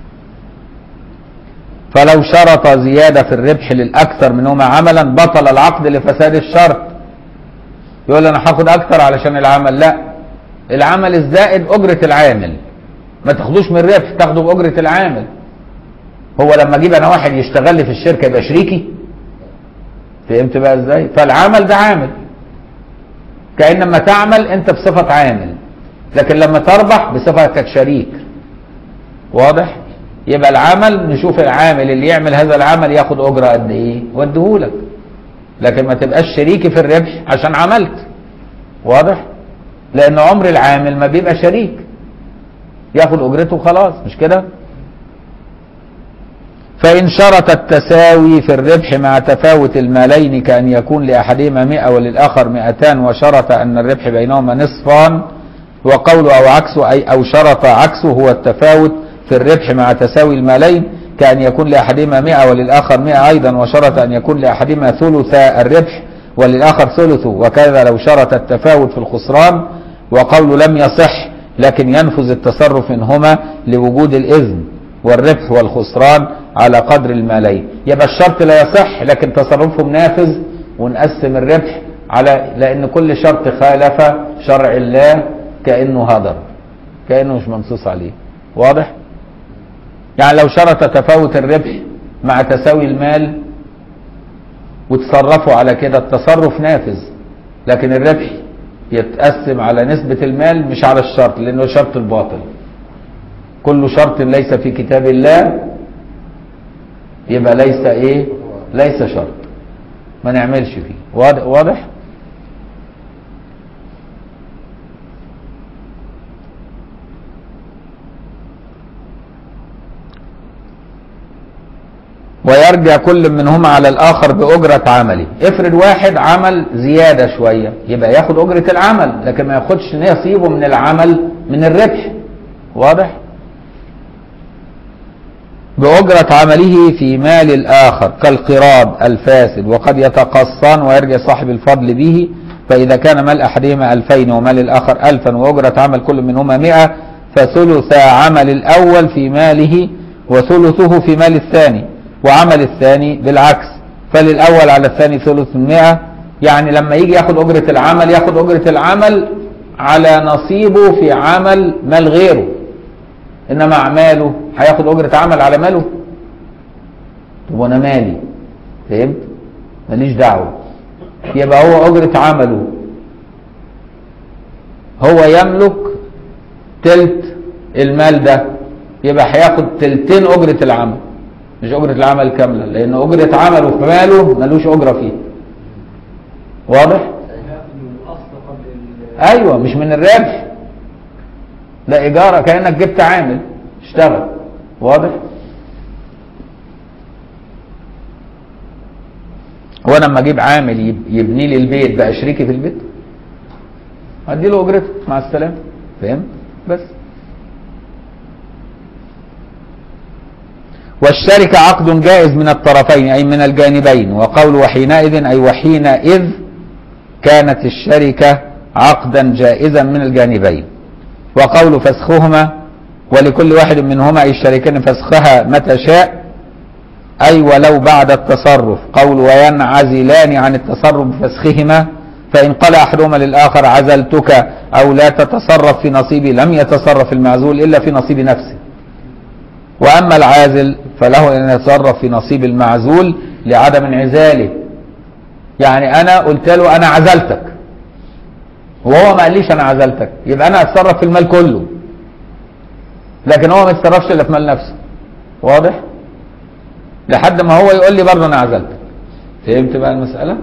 فلو شرط زيادة في الربح للأكثر منهما عملا بطل العقد لفساد الشرط يقول أنا هاخد أكثر علشان العمل لا العمل الزائد أجرة العامل ما تاخدوش من الربح تاخده بأجرة العامل هو لما اجيب انا واحد يشتغل لي في الشركه يبقى شريكي فهمت بقى ازاي فالعمل ده عامل كانما تعمل انت بصفه عامل لكن لما تربح بصفتك شريك واضح يبقى العمل نشوف العامل اللي يعمل هذا العمل ياخد اجره قد ايه واديهولك لكن ما تبقاش شريكي في الربح عشان عملت واضح لان عمر العامل ما بيبقى شريك ياخد اجرته خلاص مش كده فإن شرط التساوي في الربح مع تفاوت المالين كأن يكون لأحدهما مئة وللآخر مئتان وشرط أن الربح بينهما نصفان وقول أو عكسه أي أو شرط عكسه هو التفاوت في الربح مع تساوي المالين كأن يكون لأحدهما مئة وللآخر مئة أيضا وشرط أن يكون لأحدهما ثلث الربح وللآخر ثلثه وكذا لو شرط التفاوت في الخسران وقول لم يصح لكن ينفذ التصرف منهما لوجود الإذن والربح والخسران على قدر المالين يبقى الشرط لا يصح لكن تصرفهم نافذ ونقسم الربح على لان كل شرط خالف شرع الله كانه هدر كانه مش منصوص عليه واضح يعني لو شرط تفاوت الربح مع تساوي المال وتصرفوا على كده التصرف نافذ لكن الربح يتقسم على نسبة المال مش على الشرط لأنه شرط الباطل كل شرط ليس في كتاب الله يبقى ليس ايه ليس شرط ما نعملش فيه واضح, واضح؟ ويرجع كل منهما على الآخر بأجرة عمله افرض واحد عمل زيادة شوية يبقى ياخد أجرة العمل لكن ما ياخدش نصيبه من العمل من الربح واضح بأجرة عمله في مال الآخر كالقراب الفاسد وقد يتقصان ويرجع صاحب الفضل به فإذا كان مال أحدهما ألفين ومال الآخر ألفا وأجرة عمل كل منهما مئة فثلث عمل الأول في ماله وثلثه في مال الثاني وعمل الثاني بالعكس فللأول على الثاني ثلث المئة يعني لما يجي ياخد أجرة العمل ياخد أجرة العمل على نصيبه في عمل مال غيره انما اعماله هياخد اجره عمل على ماله طب وانا مالي فهمت ماليش دعوه يبقى هو اجره عمله هو يملك تلت المال ده يبقى هياخد تلتين اجره العمل مش اجره العمل كامله لان اجره عمله في ماله ملوش اجره فيه واضح من الاصل قبل ال- ايوه مش من الربح ده اجاره كانك جبت عامل اشتغل واضح وانا لما اجيب عامل يب- يبني لي البيت بقى شريكي في البيت ادي له اجرته مع السلامه فهمت بس والشركة عقد جائز من الطرفين أي من الجانبين وقول وحينئذ أي وحينئذ كانت الشركة عقدا جائزا من الجانبين وقول فسخهما ولكل واحد منهما أي الشريكين فسخها متى شاء أي ولو بعد التصرف قول وينعزلان عن التصرف بفسخهما فإن قال أحدهما للآخر عزلتك أو لا تتصرف في نصيبي لم يتصرف المعزول إلا في نصيب نفسه وأما العازل فله أن يتصرف في نصيب المعزول لعدم انعزاله يعني أنا قلت له أنا عزلتك وهو ما قاليش انا عزلتك يبقى انا هتصرف في المال كله لكن هو ما يتصرفش الا في مال نفسه واضح لحد ما هو يقول لي برضه انا عزلتك فهمت بقى المساله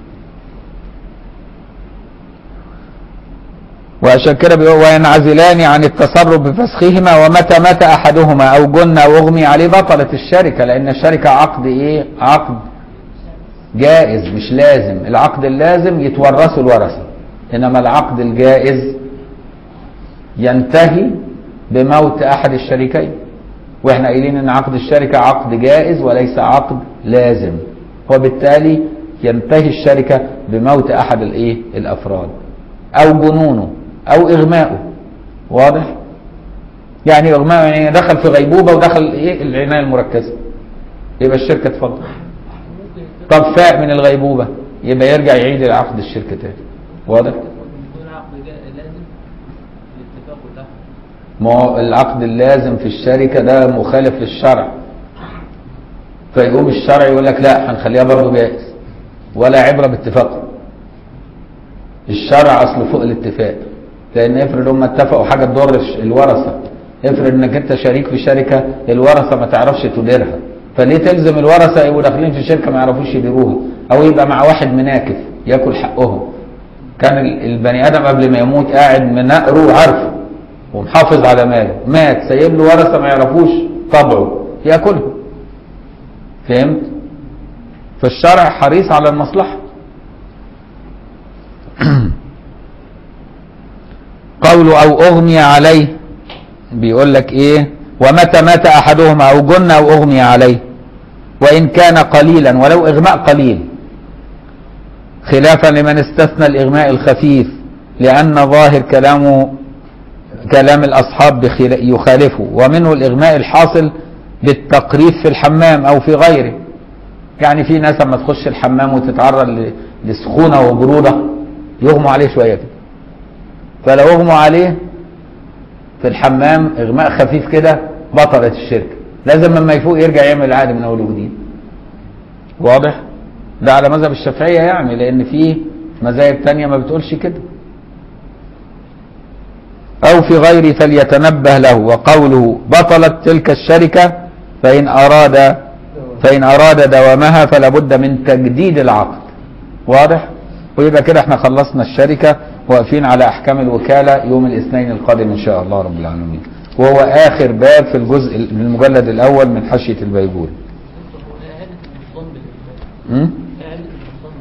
وعشان كده بيقول وينعزلان عن التصرف بفسخهما ومتى مات احدهما او جن او اغمي عليه بطلت الشركه لان الشركه عقد ايه؟ عقد جائز مش لازم العقد اللازم يتورثه الورثه انما العقد الجائز ينتهي بموت احد الشريكين واحنا قايلين ان عقد الشركه عقد جائز وليس عقد لازم وبالتالي ينتهي الشركه بموت احد الايه الافراد او جنونه او اغمائه واضح يعني اغمائه يعني دخل في غيبوبه ودخل ايه العنايه المركزه يبقى الشركه تفضل طب فاق من الغيبوبه يبقى يرجع يعيد العقد الشركه تاني واضح يكون العقد جاء لازم الاتفاق ده ما هو العقد اللازم في الشركه ده مخالف للشرع فيقوم الشرع يقول لك لا هنخليها برضه جائز ولا عبره باتفاقهم الشرع اصله فوق الاتفاق لان افرض هم اتفقوا حاجه تضر الش- الورثه افرض انك انت شريك في شركه الورثه ما تعرفش تديرها فليه تلزم الورثه يبقوا داخلين في شركه ما يعرفوش يديروها او يبقى مع واحد مناكف ياكل حقهم كان ال- البني ادم قبل ما يموت قاعد منقره وعارفه ومحافظ على ماله مات سايب له ورثه ما يعرفوش طبعه ياكلهم فهمت فالشرع حريص على المصلحه قوله او اغمي عليه بيقول لك ايه ومتى مات احدهما او جن او اغمي عليه وان كان قليلا ولو اغماء قليل خلافا لمن استثنى الاغماء الخفيف لان ظاهر كلامه كلام الاصحاب بخلا- يخالفه ومنه الاغماء الحاصل بالتقريف في الحمام او في غيره يعني في ناس لما تخش الحمام وتتعرض ل- لسخونه وبروده يغمى عليه شويه كده فلو اغمى عليه في الحمام اغماء خفيف كده بطلت الشركه لازم لما يفوق يرجع يعمل العقد من اول وجديد واضح ده على مذهب الشافعيه يعني لان في مذاهب تانية ما بتقولش كده او في غيره فليتنبه له وقوله بطلت تلك الشركه فان اراد فان اراد دوامها فلا بد من تجديد العقد واضح ويبقى كده احنا خلصنا الشركه واقفين على احكام الوكاله يوم الاثنين القادم ان شاء الله رب العالمين وهو اخر باب في الجزء من المجلد الاول من حاشيه البيجوري إعادة النظام بالإجمال م? إعادة النظام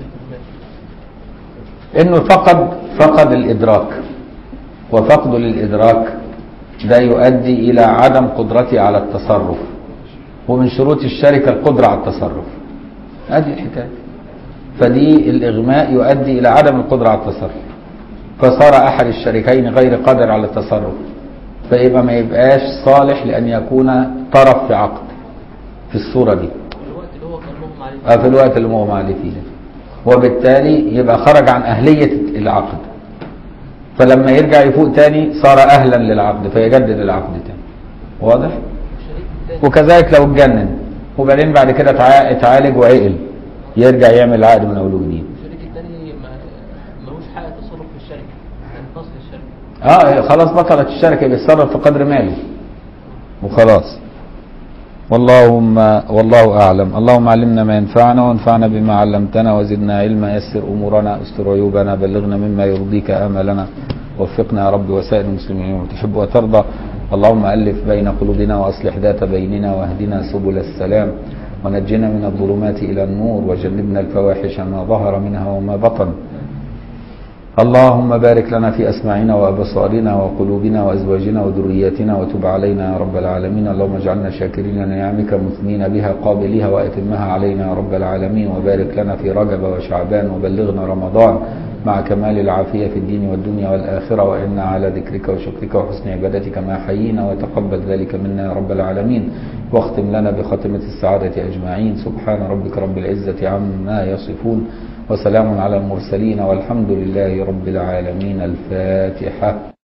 بالإجمال انه فقد فقد الادراك وفقده للادراك ده يؤدي الى عدم قدرته على التصرف ومن شروط الشركه القدره على التصرف هذه الحكايه فدي الاغماء يؤدي الى عدم القدره على التصرف فصار احد الشريكين غير قادر على التصرف فيبقى ما يبقاش صالح لان يكون طرف في عقد في الصوره دي الوقت اللي هو كان مغمى عليه آه، في الوقت اللي مغمى عليه فيه ده. وبالتالي يبقى خرج عن أهلية العقد فلما يرجع يفوق تاني صار أهلا للعقد فيجدد العقد تاني واضح؟ الشريك الثاني وكذلك لو اتجنن وبعدين بعد كده اتع- اتعالج وعقل يرجع يعمل العقد من أول وجديد الشريك الثاني ما- ملوش حق تصرف في الشركة كان فصل الشركة اه خلاص بطلت الشركة بيتصرف في قدر ماله وخلاص واللهم والله أعلم اللهم علمنا ما ينفعنا وانفعنا بما علمتنا وزدنا علما يسر أمورنا استر عيوبنا بلغنا مما يرضيك آملنا وفقنا يا رب وسائر المسلمين وتحب وترضى اللهم ألف بين قلوبنا وأصلح ذات بيننا واهدنا سبل السلام ونجنا من الظلمات إلى النور وجنبنا الفواحش ما ظهر منها وما بطن اللهم بارك لنا في أسماعنا وأبصارنا وقلوبنا وأزواجنا وذرياتنا وتب علينا يا رب العالمين اللهم اجعلنا شاكرين لنعمك مثنين بها قابليها وأتمها علينا يا رب العالمين وبارك لنا في رجب وشعبان وبلغنا رمضان مع كمال العافية في الدين والدنيا والآخرة وإنا على ذكرك وشكرك وحسن عبادتك ما حيينا وتقبل ذلك منا يا رب العالمين واختم لنا بخاتمة السعادة أجمعين سبحان ربك رب العزة عما يصفون وسلام على المرسلين والحمد لله رب العالمين الفاتحة